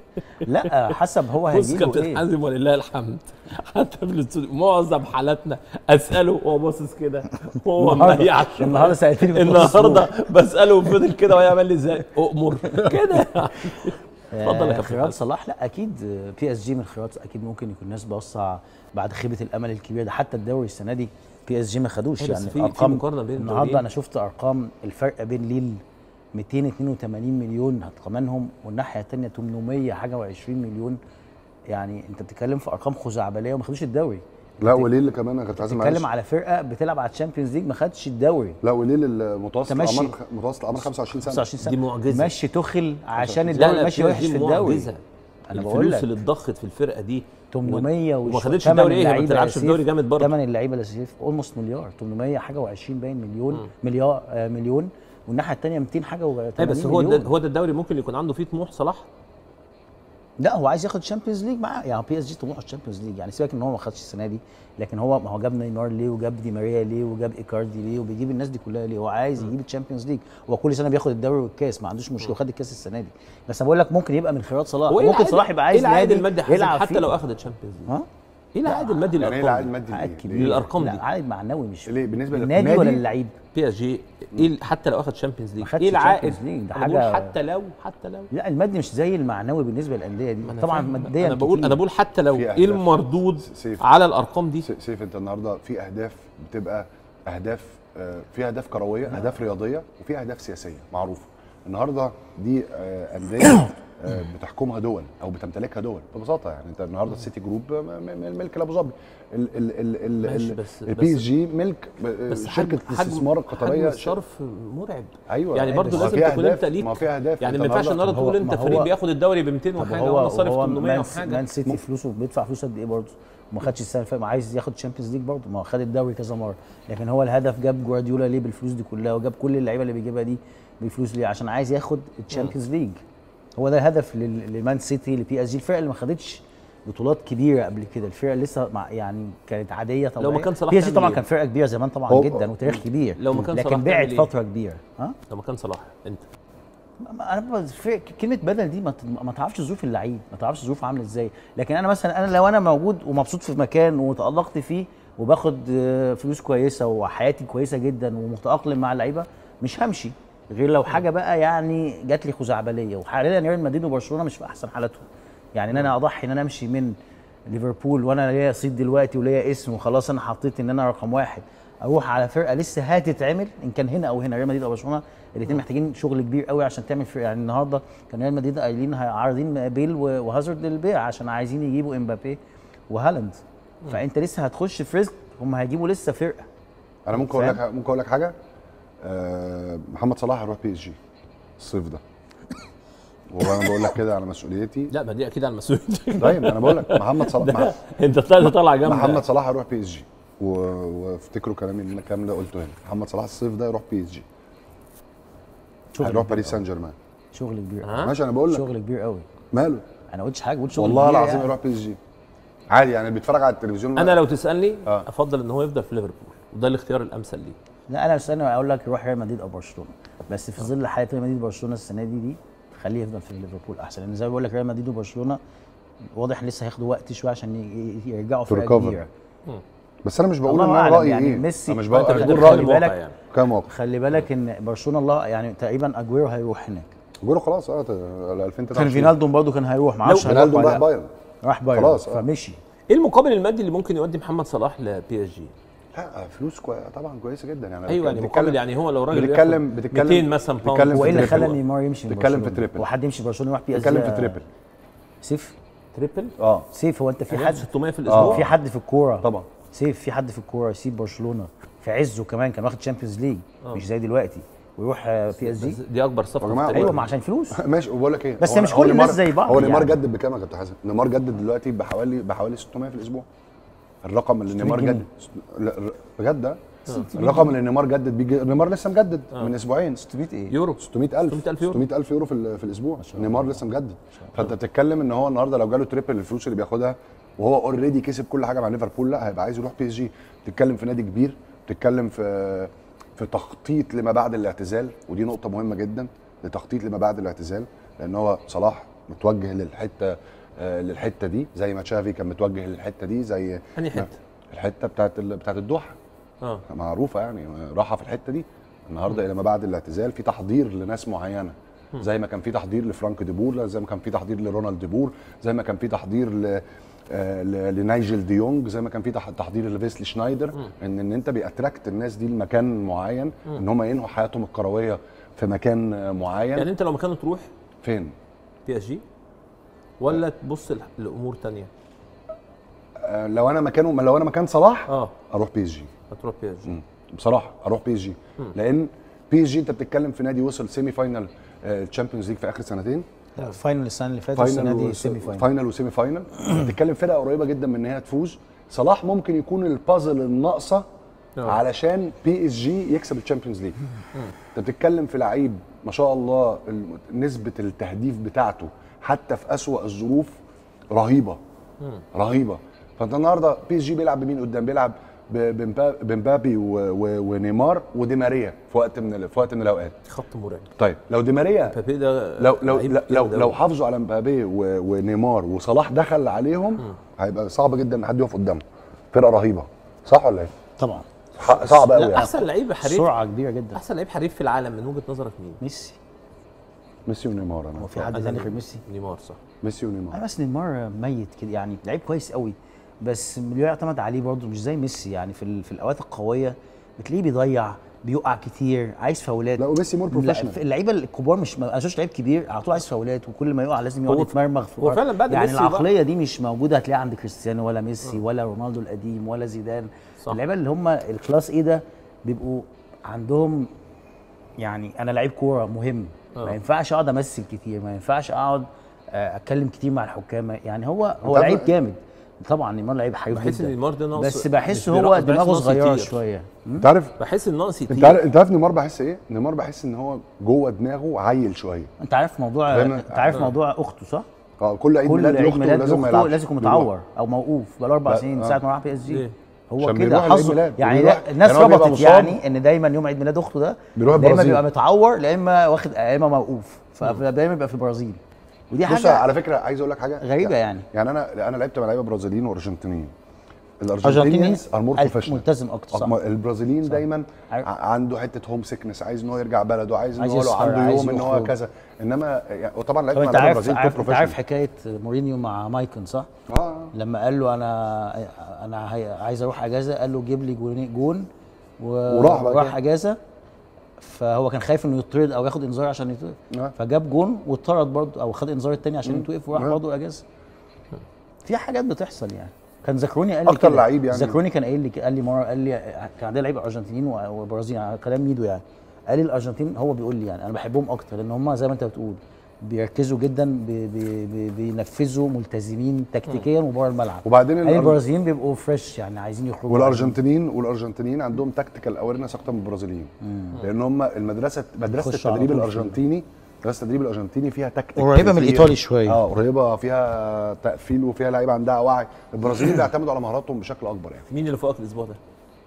Speaker 8: لا حسب هو
Speaker 6: بص
Speaker 8: هيجيبه
Speaker 6: كابتن
Speaker 8: ايه
Speaker 6: حازم ولله الحمد حتى في الاستوديو معظم حالاتنا اساله وهو باصص كده وهو
Speaker 8: النهارده
Speaker 6: مريح
Speaker 8: النهارده سالتني بتبص
Speaker 6: النهارده بساله وفضل كده وهي عمل لي ازاي اؤمر كده اتفضل يا
Speaker 8: آه،
Speaker 6: كابتن
Speaker 8: خيارات
Speaker 6: حازم.
Speaker 8: صلاح لا اكيد بي اس جي من الخيارات اكيد ممكن يكون الناس باصه بعد خيبه الامل الكبير ده حتى الدوري السنه دي بي اس جي ما خدوش
Speaker 6: إيه بس
Speaker 8: يعني
Speaker 6: في- في مقارنة بين
Speaker 8: النهارده
Speaker 6: الدوريين.
Speaker 8: انا شفت ارقام الفرق بين ليل 282 مليون ثمنهم والناحيه الثانيه 800 حاجه و20 مليون يعني انت بتتكلم في ارقام خزعبليه وما خدوش الدوري
Speaker 7: لا وليه اللي كمان انا كنت عايز
Speaker 8: بتتكلم
Speaker 7: معلش.
Speaker 8: على فرقه بتلعب على الشامبيونز ليج ما خدش الدوري
Speaker 7: لا وليه المتوسط
Speaker 8: تمشي.
Speaker 7: العمر متوسط العمر 25 سنه
Speaker 8: 25 سنه
Speaker 6: دي معجزة.
Speaker 8: مشي تخل عشان
Speaker 6: لا
Speaker 8: الدوري
Speaker 6: لا
Speaker 8: ماشي
Speaker 6: بي اس
Speaker 8: وحش
Speaker 6: جي
Speaker 8: في الدوري
Speaker 6: معجزة.
Speaker 8: انا بقول
Speaker 6: الفلوس
Speaker 8: لك
Speaker 6: اللي اتضخت في الفرقه دي
Speaker 8: 800
Speaker 6: وما
Speaker 8: وش-
Speaker 6: خدتش
Speaker 8: تمن
Speaker 6: الدوري ايه هي ما
Speaker 8: اللعيبة
Speaker 6: بتلعبش
Speaker 8: يا
Speaker 6: في الدوري
Speaker 8: سيف،
Speaker 6: جامد برضه
Speaker 8: تمن اللعيبه يا سيف اولموست مليار 800 حاجه و20 باين مليون مليار آه مليون والناحيه الثانيه 200 حاجه و
Speaker 6: ايه بس هو ده هو ده الدوري ممكن يكون عنده فيه طموح صلاح
Speaker 8: لا هو عايز ياخد شامبيونز ليج معاه يعني بي اس جي طموحه الشامبيونز ليج يعني سيبك ان هو ما خدش السنه دي لكن هو ما هو جاب نيمار ليه وجاب دي ماريا ليه وجاب ايكاردي ليه وبيجيب الناس دي كلها ليه هو عايز يجيب الشامبيونز ليج هو كل سنه بياخد الدوري والكاس ما عندوش مشكله خد الكاس السنه دي بس انا بقول لك ممكن يبقى من خيارات صلاح
Speaker 6: هو ايه
Speaker 8: ممكن
Speaker 6: العائد-
Speaker 8: صلاح يبقى عايز
Speaker 6: ايه العائد
Speaker 8: نادي
Speaker 6: المادي حسب
Speaker 8: يلعب
Speaker 6: حتى
Speaker 8: فيه.
Speaker 6: لو اخذ الشامبيونز ليج
Speaker 8: ها
Speaker 6: ايه العائد المادي
Speaker 7: يعني ايه العائد
Speaker 6: للارقام دي
Speaker 7: المادي
Speaker 8: عائد
Speaker 7: ليه؟
Speaker 8: كبير
Speaker 7: ليه؟
Speaker 6: للأرقام
Speaker 8: لا
Speaker 6: دي.
Speaker 8: عائد معنوي مش
Speaker 7: ليه بالنسبه
Speaker 8: النادي
Speaker 7: للنادي
Speaker 8: ولا اللعيب
Speaker 6: بي اس جي ايه حتى لو اخذ شامبيونز ليج
Speaker 8: ما خدش
Speaker 6: ايه العائد
Speaker 8: Champions League، ده
Speaker 6: أنا بقول
Speaker 8: حاجة-
Speaker 6: حتى لو حتى لو
Speaker 8: لا المادي مش زي المعنوي بالنسبه للانديه دي
Speaker 6: ما أنا
Speaker 8: طبعا
Speaker 6: فاهم.
Speaker 8: ماديا
Speaker 6: انا بقول
Speaker 8: كتير.
Speaker 6: انا بقول حتى لو
Speaker 7: في
Speaker 6: ايه
Speaker 7: أهداف.
Speaker 6: المردود
Speaker 7: سيف.
Speaker 6: على الارقام دي
Speaker 7: س- سيف انت النهارده في اهداف بتبقى اهداف آه، في اهداف كرويه اهداف رياضيه وفي اهداف سياسيه معروفه النهارده دي آه، انديه آه، بتحكمها دول او بتمتلكها دول ببساطه يعني انت النهارده السيتي جروب م- م- ملك لابو ظبي ال- ال- ال- ال-
Speaker 6: ماشي،
Speaker 7: ال-
Speaker 6: بس-
Speaker 7: البي
Speaker 6: بس-
Speaker 7: اس جي ملك آه،
Speaker 6: بس
Speaker 7: شركه
Speaker 6: حجم
Speaker 7: الاستثمار
Speaker 6: حجم
Speaker 7: القطريه
Speaker 6: الصرف مرعب
Speaker 7: ايوه
Speaker 6: يعني برضه
Speaker 7: بس
Speaker 6: لازم
Speaker 7: في
Speaker 6: تكون
Speaker 7: أهداف-
Speaker 6: انت ليك
Speaker 7: ما في اهداف
Speaker 6: يعني
Speaker 7: أنت
Speaker 6: ما ينفعش
Speaker 7: النهاردة-
Speaker 6: النهارده
Speaker 8: هو-
Speaker 6: تقول انت
Speaker 8: ما
Speaker 6: فريق
Speaker 8: هو-
Speaker 6: بياخد الدوري ب 200
Speaker 8: طب
Speaker 6: وحاجه
Speaker 8: هو
Speaker 6: وانا صارف
Speaker 8: هو
Speaker 6: 800
Speaker 8: مان,
Speaker 6: وحاجه
Speaker 8: مان سيتي فلوسه بيدفع فلوس قد ايه برضه وما خدش السنه اللي فاتت ما عايز ياخد تشامبيونز ليج برضه ما هو خد الدوري كذا مره لكن هو الهدف جاب جوارديولا ليه بالفلوس دي كلها وجاب كل اللعيبه اللي بيجيبها دي بالفلوس ليه عشان عايز ياخد التشامبيونز ليج هو ده الهدف لل- لمان سيتي لبي اس جي الفرق اللي ما خدتش بطولات كبيره قبل كده الفرق اللي لسه مع يعني كانت عاديه طبعا
Speaker 6: ما كان صلاح
Speaker 8: بي اس جي
Speaker 6: تعمل
Speaker 8: طبعا
Speaker 6: إيه؟
Speaker 8: كان فرقه كبيره زمان طبعا
Speaker 7: هو-
Speaker 8: جدا وتاريخ كبير
Speaker 6: لو ما كان صلاح
Speaker 8: لكن
Speaker 6: تعمل
Speaker 8: بعد
Speaker 6: إيه؟
Speaker 8: فتره كبيره ها
Speaker 6: لما كان صلاح انت
Speaker 8: ما- انا بس في كلمه بدل دي ما ت- ما تعرفش ظروف اللعيب ما تعرفش ظروفه عامله ازاي لكن انا مثلا انا لو انا موجود ومبسوط في مكان وتالقت فيه وباخد آه، فلوس كويسه وحياتي كويسه جدا ومتاقلم مع اللعيبه مش همشي غير لو حاجه بقى يعني جات لي خزعبليه وحاليا ريال مدريد وبرشلونه مش في احسن حالاتهم يعني ان انا اضحي ان انا امشي من ليفربول وانا ليا صيت دلوقتي وليا اسم وخلاص انا حطيت ان انا رقم واحد اروح على فرقه لسه هتتعمل ان كان هنا او هنا ريال مدريد او برشلونه الاثنين محتاجين شغل كبير قوي عشان تعمل فرقه يعني النهارده كان ريال مدريد قايلين عارضين بيل و- وهازارد للبيع عشان عايزين يجيبوا امبابي وهالاند فانت لسه هتخش في ريسك هم هيجيبوا لسه فرقه
Speaker 7: انا ممكن اقول
Speaker 8: فاهم؟
Speaker 7: لك ممكن اقول لك حاجه آه، محمد صلاح هيروح بي اس جي الصيف ده وانا بقول لك كده على مسؤوليتي
Speaker 6: لا ما دي اكيد على المسؤوليه
Speaker 7: طيب انا بقول لك محمد صلاح مح-
Speaker 6: انت طلعت طالع جنب
Speaker 7: محمد صلاح هيروح بي اس جي وافتكروا كلامي اللي الكلام ده قلته هنا محمد صلاح الصيف ده يروح بي اس جي
Speaker 8: شغل
Speaker 7: هيروح
Speaker 8: كبير
Speaker 7: باريس
Speaker 8: قوي.
Speaker 7: سان جيرمان
Speaker 8: شغل كبير
Speaker 6: ها؟
Speaker 8: قوي
Speaker 7: ماشي انا بقول لك
Speaker 8: شغل كبير قوي
Speaker 7: ماله
Speaker 8: انا قلتش حاجه قلت شغل
Speaker 7: والله
Speaker 8: كبير
Speaker 7: العظيم
Speaker 8: يعني.
Speaker 7: يروح بي اس جي عادي يعني بيتفرج على التلفزيون
Speaker 6: انا لو تسالني
Speaker 7: آه.
Speaker 6: افضل ان هو يفضل في ليفربول وده الاختيار الامثل ليه
Speaker 8: لا انا استنى اقول لك يروح ريال مدريد او برشلونه بس في ظل حاله ريال مدريد وبرشلونه السنه دي دي خليه يفضل في ليفربول احسن لان زي ما بقول لك ريال مدريد وبرشلونه واضح لسه هياخدوا وقت شويه عشان ي- ي- يرجعوا
Speaker 7: To
Speaker 8: فرقه
Speaker 7: recover.
Speaker 8: كبيره
Speaker 7: بس انا مش بقول
Speaker 8: الله
Speaker 7: ان انا
Speaker 8: أعلم
Speaker 7: رايي
Speaker 8: يعني
Speaker 7: ايه
Speaker 8: ميسي-
Speaker 7: انا مش
Speaker 8: أنت
Speaker 7: بقول انا
Speaker 8: بتتكلم
Speaker 7: بقول
Speaker 8: خلي
Speaker 7: رايي
Speaker 8: بالك-
Speaker 6: الواقع يعني
Speaker 7: كام موقف
Speaker 8: خلي بالك ان برشلونه الله يعني تقريبا اجويرو هيروح هناك
Speaker 7: بيقولوا خلاص اه ل
Speaker 8: كان
Speaker 7: 2023
Speaker 8: فينالدو برضه كان هيروح ما اعرفش هيروح
Speaker 7: فينالدو
Speaker 8: ولا
Speaker 7: راح
Speaker 8: لا.
Speaker 7: بايرن
Speaker 8: راح بايرن
Speaker 7: خلاص، آه.
Speaker 8: فمشي
Speaker 6: ايه المقابل المادي اللي ممكن يودي محمد صلاح لبي اس جي
Speaker 7: لا فلوس كوي... طبعا كويسه جدا يعني
Speaker 6: ايوه يعني
Speaker 7: بنتكلم-
Speaker 6: مقابل يعني هو لو راجل
Speaker 7: بنتكلم
Speaker 6: بياخد
Speaker 7: بنتكلم
Speaker 6: 200 مثلا باوند
Speaker 7: بنتكلم
Speaker 8: هو ايه اللي
Speaker 7: في تريبل.
Speaker 8: خلى نيمار يمشي من
Speaker 7: بنتكلم في
Speaker 8: برشلونة؟
Speaker 7: تريبل.
Speaker 8: وحد يمشي من برشلونه يروح بي اس
Speaker 7: بنتكلم
Speaker 8: جي
Speaker 7: في تريبل
Speaker 8: سيف
Speaker 6: تريبل
Speaker 8: اه سيف هو انت في
Speaker 6: في
Speaker 8: حد
Speaker 6: 600 في
Speaker 7: آه.
Speaker 6: الاسبوع
Speaker 8: في حد في الكوره
Speaker 7: طبعا
Speaker 8: سيف في حد في الكوره يسيب برشلونه في عزه كمان كان واخد تشامبيونز ليج
Speaker 6: آه.
Speaker 8: مش زي دلوقتي ويروح بي اس
Speaker 6: بس
Speaker 8: جي
Speaker 6: دي اكبر صفقه
Speaker 7: يا جماعة،
Speaker 6: في التاريخ.
Speaker 8: ايوه ما عشان فلوس
Speaker 7: ماشي وبقول لك ايه
Speaker 8: بس
Speaker 7: هو-
Speaker 8: مش
Speaker 7: هو
Speaker 8: كل الناس
Speaker 7: نيمار-
Speaker 8: زي بعض
Speaker 7: هو نيمار
Speaker 8: يعني.
Speaker 7: جدد بكام يا كابتن حسن؟ نيمار جدد دلوقتي بحوالي بحوالي 600 في الاسبوع الرقم اللي
Speaker 8: 600
Speaker 7: نيمار
Speaker 8: جنيه.
Speaker 7: جدد لا، ر- بجد ده الرقم اللي نيمار جدد بيجي نيمار لسه مجدد من اسبوعين
Speaker 8: 600 ايه
Speaker 6: يورو
Speaker 7: 600000
Speaker 6: 600,000 يورو.
Speaker 7: 600000 يورو في, ال- في الاسبوع نيمار لسه مجدد فانت بتتكلم ان هو النهارده لو جاله تريبل الفلوس اللي بياخدها وهو اوريدي كسب كل حاجه مع ليفربول لا هيبقى عايز يروح بي اس جي بتتكلم في نادي كبير بتتكلم في في تخطيط لما بعد الاعتزال ودي نقطه مهمه جدا لتخطيط لما بعد الاعتزال لان هو صلاح متوجه للحته آه، للحته دي زي ما تشافي كان متوجه للحته دي زي
Speaker 6: أنهي حتة؟
Speaker 7: الحته بتاعت ال- بتاعت الدوحه
Speaker 6: اه
Speaker 7: معروفه يعني راحه في الحته دي النهارده الى ما بعد الاعتزال في تحضير لناس معينه زي ما كان في تحضير لفرانك ديبور زي ما كان في تحضير لرونالد ديبور زي ما كان في تحضير ل آه، ل- لنايجل ديونج زي ما كان في تح- تحضير لفيسلي شنايدر ان ان انت بيأتراكت الناس دي لمكان معين ان هم ينهوا حياتهم الكرويه في مكان آه، معين
Speaker 6: يعني انت لو مكانه تروح
Speaker 7: فين؟
Speaker 6: بي اس جي ولا تبص ل- لامور تانية
Speaker 7: آه، لو انا مكانه لو انا مكان صلاح
Speaker 6: اه
Speaker 7: اروح بي اس جي
Speaker 6: هتروح بي اس جي
Speaker 7: بصراحه اروح بي اس جي لان بي اس جي انت بتتكلم في نادي وصل سيمي فاينل الشامبيونز ليج في اخر سنتين
Speaker 8: لا، فاينل السنه اللي فاتت السنه
Speaker 7: فاينل
Speaker 8: دي
Speaker 7: وس-
Speaker 8: سيمي فاينل
Speaker 7: فاينل وسيمي فاينل بتتكلم فرقه قريبه جدا من ان هي تفوز صلاح ممكن يكون البازل الناقصه
Speaker 6: آه.
Speaker 7: علشان بي اس جي يكسب الشامبيونز ليج انت بتتكلم في لعيب ما شاء الله الم- نسبه التهديف بتاعته حتى في اسوأ الظروف رهيبه رهيبه فانت النهارده بي اس جي بيلعب بمين قدام بيلعب ب- بمبا- بمبابي و- و- ونيمار ودي ماريا في وقت من ال- في وقت من الاوقات
Speaker 6: خط مرعب
Speaker 7: طيب لو دي ماريا
Speaker 6: مبابي ده
Speaker 7: لو لو
Speaker 6: لعيب
Speaker 7: لو لو,
Speaker 6: جامد
Speaker 7: لو
Speaker 6: أوي.
Speaker 7: حافظوا على مبابي و- ونيمار وصلاح دخل عليهم هيبقى صعب جدا ان حد يقف قدامه فرقه رهيبه صح ولا ايه؟
Speaker 8: طبعا
Speaker 7: ح- صعب قوي
Speaker 6: لا
Speaker 7: يعني
Speaker 6: احسن لعيب حريف
Speaker 8: سرعه كبيره جدا
Speaker 6: احسن لعيب حريف في العالم من وجهه نظرك مين؟
Speaker 8: ميسي
Speaker 7: ميسي ونيمار انا
Speaker 8: هو في حد
Speaker 6: أنا
Speaker 8: ثاني غير ميسي
Speaker 6: نيمار صح
Speaker 7: ميسي ونيمار
Speaker 8: انا بس نيمار ميت كده يعني لعيب كويس قوي بس اللي يعتمد عليه برضه مش زي ميسي يعني في ال- في الاوقات القويه بتلاقيه بيضيع بيقع كتير عايز فاولات
Speaker 7: لا وميسي مور
Speaker 8: لا،
Speaker 7: بروفيشنال
Speaker 8: في اللعيبه الكبار مش ما شفتش لعيب كبير على طول عايز فاولات وكل ما يقع لازم يقعد
Speaker 6: هو-
Speaker 8: يتمرمغ في
Speaker 6: هو
Speaker 8: الأرض.
Speaker 6: فعلا بعد
Speaker 8: يعني
Speaker 6: ميسي بقى-
Speaker 8: العقليه دي مش موجوده هتلاقيها عند كريستيانو ولا ميسي ولا رونالدو القديم ولا زيدان
Speaker 6: صح.
Speaker 8: اللعيبه اللي هم الكلاس ايه ده بيبقوا عندهم يعني انا لعيب كوره مهم
Speaker 6: آه.
Speaker 8: ما ينفعش اقعد امثل كتير ما ينفعش اقعد آه، اتكلم كتير مع الحكام يعني هو هو
Speaker 7: طب-
Speaker 8: لعيب جامد طبعا نيمار لعيب حريف
Speaker 6: بحس ان
Speaker 8: جدا
Speaker 6: نيمار ده ناقص
Speaker 8: بس بحس
Speaker 6: مش
Speaker 8: هو
Speaker 6: بيرقص، بحس
Speaker 8: دماغه
Speaker 6: ناقص
Speaker 8: صغيره
Speaker 6: يطير.
Speaker 8: شويه
Speaker 7: انت عارف
Speaker 6: بحس ان ناقص
Speaker 7: انت
Speaker 6: يطير
Speaker 7: عارف انت عارف نيمار بحس ايه؟ نيمار بحس ان هو جوه دماغه عيل شويه
Speaker 8: انت عارف موضوع
Speaker 7: زي ما-
Speaker 8: انت عارف موضوع اخته صح؟
Speaker 7: اه كل عيد
Speaker 8: كل
Speaker 7: ميلاد
Speaker 8: عيد
Speaker 7: لاخته
Speaker 8: ميلاد
Speaker 7: لازم ما
Speaker 8: لاخته
Speaker 7: يلعبش
Speaker 8: لازم يكون
Speaker 7: بيروح.
Speaker 8: متعور او موقوف بقاله اربع
Speaker 7: لا،
Speaker 8: سنين من
Speaker 7: آه.
Speaker 8: ساعه ما راح بي اس جي
Speaker 6: ليه؟
Speaker 8: هو
Speaker 7: عشان
Speaker 8: كده
Speaker 7: بيروح العيد
Speaker 8: حظه
Speaker 7: ميلاد،
Speaker 8: يعني
Speaker 7: بيروح-
Speaker 8: لا الناس
Speaker 7: يعني هو بيبقى
Speaker 8: ربطت
Speaker 7: مصاب.
Speaker 8: يعني ان دايما يوم عيد ميلاد اخته ده
Speaker 7: بيروح
Speaker 8: دايما
Speaker 7: البرازيل.
Speaker 8: بيبقى متعور لا اما واخد يا اما موقوف فدايما بيبقى في البرازيل ودي
Speaker 7: بص
Speaker 8: حاجه
Speaker 7: على فكره عايز اقول لك حاجه
Speaker 8: غريبة يعني.
Speaker 7: يعني انا انا لعبت مع لعيبه برازيليين وارجنتينيين
Speaker 8: ارجنتيني
Speaker 7: الارجنتينيز ار مور بروفيشنال
Speaker 8: ملتزم اكتر صح
Speaker 7: البرازيليين دايما
Speaker 8: عارف-
Speaker 7: ع- عنده حته هوم سيكنس عايز ان هو يرجع بلده عايز ان
Speaker 8: عايز
Speaker 7: هو لو
Speaker 8: يسهر،
Speaker 7: عنده
Speaker 8: عايز
Speaker 7: يوم ان هو
Speaker 8: يخرج.
Speaker 7: كذا انما يعني وطبعا
Speaker 8: طب
Speaker 7: لعبت مع
Speaker 8: انت
Speaker 7: لعيبه
Speaker 8: عارف
Speaker 7: البرازيل
Speaker 8: عارف
Speaker 7: توب
Speaker 8: انت عارف
Speaker 7: بروفيشنال
Speaker 8: حكايه مورينيو مع مايكون صح؟
Speaker 7: اه
Speaker 8: لما قال له انا انا هي- عايز اروح اجازه قال له جيب لي جون جون و...
Speaker 7: وراح بقى
Speaker 8: وراح
Speaker 7: كده.
Speaker 8: اجازه فهو كان خايف انه يطرد او ياخد انذار عشان يتوقف
Speaker 7: آه.
Speaker 8: فجاب جون واتطرد برضه او خد انذار التاني عشان يتوقف وراح
Speaker 7: آه.
Speaker 8: برضه اجازه في حاجات بتحصل يعني كان زكروني قال لي
Speaker 7: أكتر
Speaker 8: كده.
Speaker 7: لعيب يعني.
Speaker 8: زكروني كان قايل لي قال لي مره قال لي كان عندنا لعيبه ارجنتينيين و- وبرازيل على كلام ميدو يعني قال لي الارجنتين هو بيقول لي يعني انا بحبهم اكتر لان هم زي ما انت بتقول بيركزوا جدا بي بي بي بينفذوا ملتزمين تكتيكيا وبره الملعب
Speaker 7: وبعدين
Speaker 8: قال
Speaker 7: الأر-
Speaker 8: لي البرازيليين بيبقوا فريش يعني عايزين يخرجوا
Speaker 7: والارجنتينيين والارجنتينيين عندهم تكتيكال اويرنس اكتر من البرازيليين لان هم المدرسه مدرسه
Speaker 8: يخشوا على
Speaker 7: التدريب
Speaker 8: طول في ال-
Speaker 7: الارجنتيني مدرسه التدريب الارجنتيني فيها تكتيك
Speaker 8: قريبة من
Speaker 7: كتير.
Speaker 8: الإيطالي شوية.
Speaker 7: اه قريبه فيها تقفيل وفيها لعيبه عندها وعي البرازيليين بيعتمدوا على مهاراتهم بشكل اكبر يعني
Speaker 6: مين اللي فوقك الاسبوع ده؟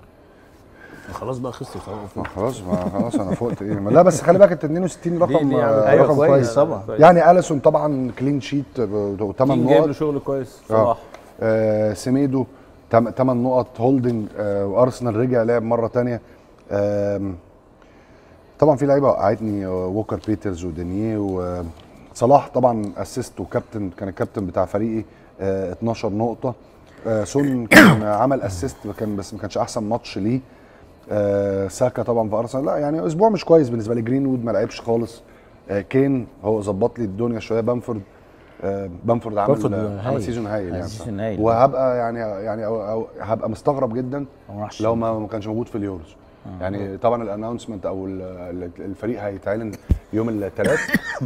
Speaker 8: خلاص بقى خسروا خلاص
Speaker 7: ما خلاص ما خلاص انا فقت ايه لا بس خلي بالك ال 62 رقم
Speaker 6: ليه يا عم؟
Speaker 7: آه،
Speaker 8: أيوة
Speaker 7: رقم
Speaker 8: كويس
Speaker 7: كويس
Speaker 8: طبعا.
Speaker 7: يعني اليسون طبعا كلين شيت وثمان
Speaker 6: مين جايب له
Speaker 7: نقط
Speaker 6: شغل كويس
Speaker 7: آه.
Speaker 6: صلاح
Speaker 7: آه سيميدو 8 نقط هولدنج آه وارسنال رجع لعب مره تانية آم، طبعا في لعيبه وقعتني آه، ووكر بيترز ودانييه وصلاح طبعا اسيست وكابتن كان الكابتن بتاع فريقي آه 12 نقطه آه سون كان عمل اسيست كان بس ما كانش احسن ماتش ليه آه ساكا طبعا في ارسنال لا يعني اسبوع مش كويس بالنسبه لي جرين وود ما لعبش خالص آه كين هو ظبط لي الدنيا شويه بامفورد آه بامفورد عمل
Speaker 8: بامفورد
Speaker 7: عمل
Speaker 8: هايل.
Speaker 7: سيزون هايل يعني
Speaker 8: سيزون هايل.
Speaker 7: وهبقى يعني يعني أو أو هبقى مستغرب جدا
Speaker 8: هو ما راحش.
Speaker 7: لو ما ما كانش موجود في اليوروز يعني طبعا الانونسمنت او ال- ال- الفريق هيتعلن يوم الثلاث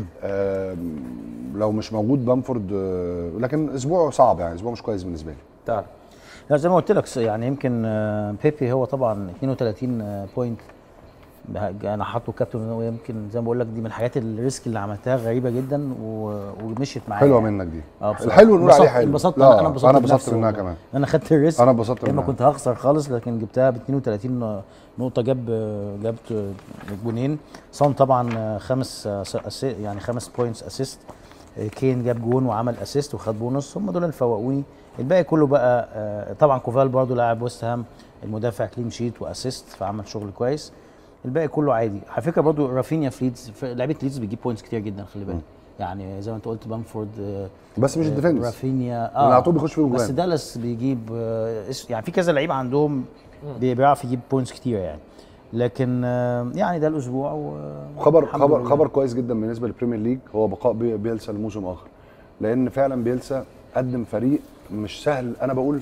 Speaker 7: لو مش موجود بامفورد آه، لكن اسبوع صعب يعني اسبوع مش كويس بالنسبه لي
Speaker 6: تعال
Speaker 8: لا زي ما قلت لك يعني يمكن آه، بيبي هو طبعا 32 آه، بوينت انا حاطه كابتن ويمكن زي ما بقول لك دي من الحاجات الريسك اللي عملتها غريبه جدا و- ومشيت معايا
Speaker 7: حلوه
Speaker 8: يعني.
Speaker 7: منك دي
Speaker 8: اه بصراحة.
Speaker 7: الحلو نقول عليه
Speaker 8: انبسطت-
Speaker 7: حلو
Speaker 8: انبسطت
Speaker 7: لا،
Speaker 8: انا انا انبسطت
Speaker 7: انا انبسطت
Speaker 8: بنفسي
Speaker 7: منها
Speaker 8: والله.
Speaker 7: كمان
Speaker 8: انا خدت الريسك
Speaker 7: أنا انبسطت
Speaker 8: اما
Speaker 7: منها.
Speaker 8: كنت هخسر خالص لكن جبتها ب 32 نقطه جاب جبت جونين صام طبعا خمس أسي- يعني خمس بوينتس اسيست كين جاب جون وعمل اسيست وخد بونص هم دول اللي فوقوني الباقي كله بقى آه، طبعا كوفال برضو لاعب ويست هام المدافع كلين شيت واسيست فعمل شغل كويس الباقي كله عادي على فكره برضو رافينيا في ليدز في- لعيبه ليدز بيجيب بوينتس كتير جدا خلي بالك يعني زي ما انت قلت بامفورد آه،
Speaker 7: بس مش
Speaker 8: آه،
Speaker 7: الديفنس
Speaker 8: رافينيا
Speaker 7: لأن على طول بيخش فيهم
Speaker 8: بس
Speaker 7: جوان.
Speaker 8: دالاس بيجيب آه، اس- يعني في كذا لعيب عندهم بي- بيعرف يجيب بوينتس كتير يعني لكن آه، يعني ده الاسبوع و
Speaker 7: خبر
Speaker 8: الحمد
Speaker 7: خبر
Speaker 8: لله.
Speaker 7: خبر كويس جدا بالنسبه للبريمير ليج هو بقاء بي- بيلسا لموسم اخر لان فعلا بيلسا قدم فريق مش سهل انا بقول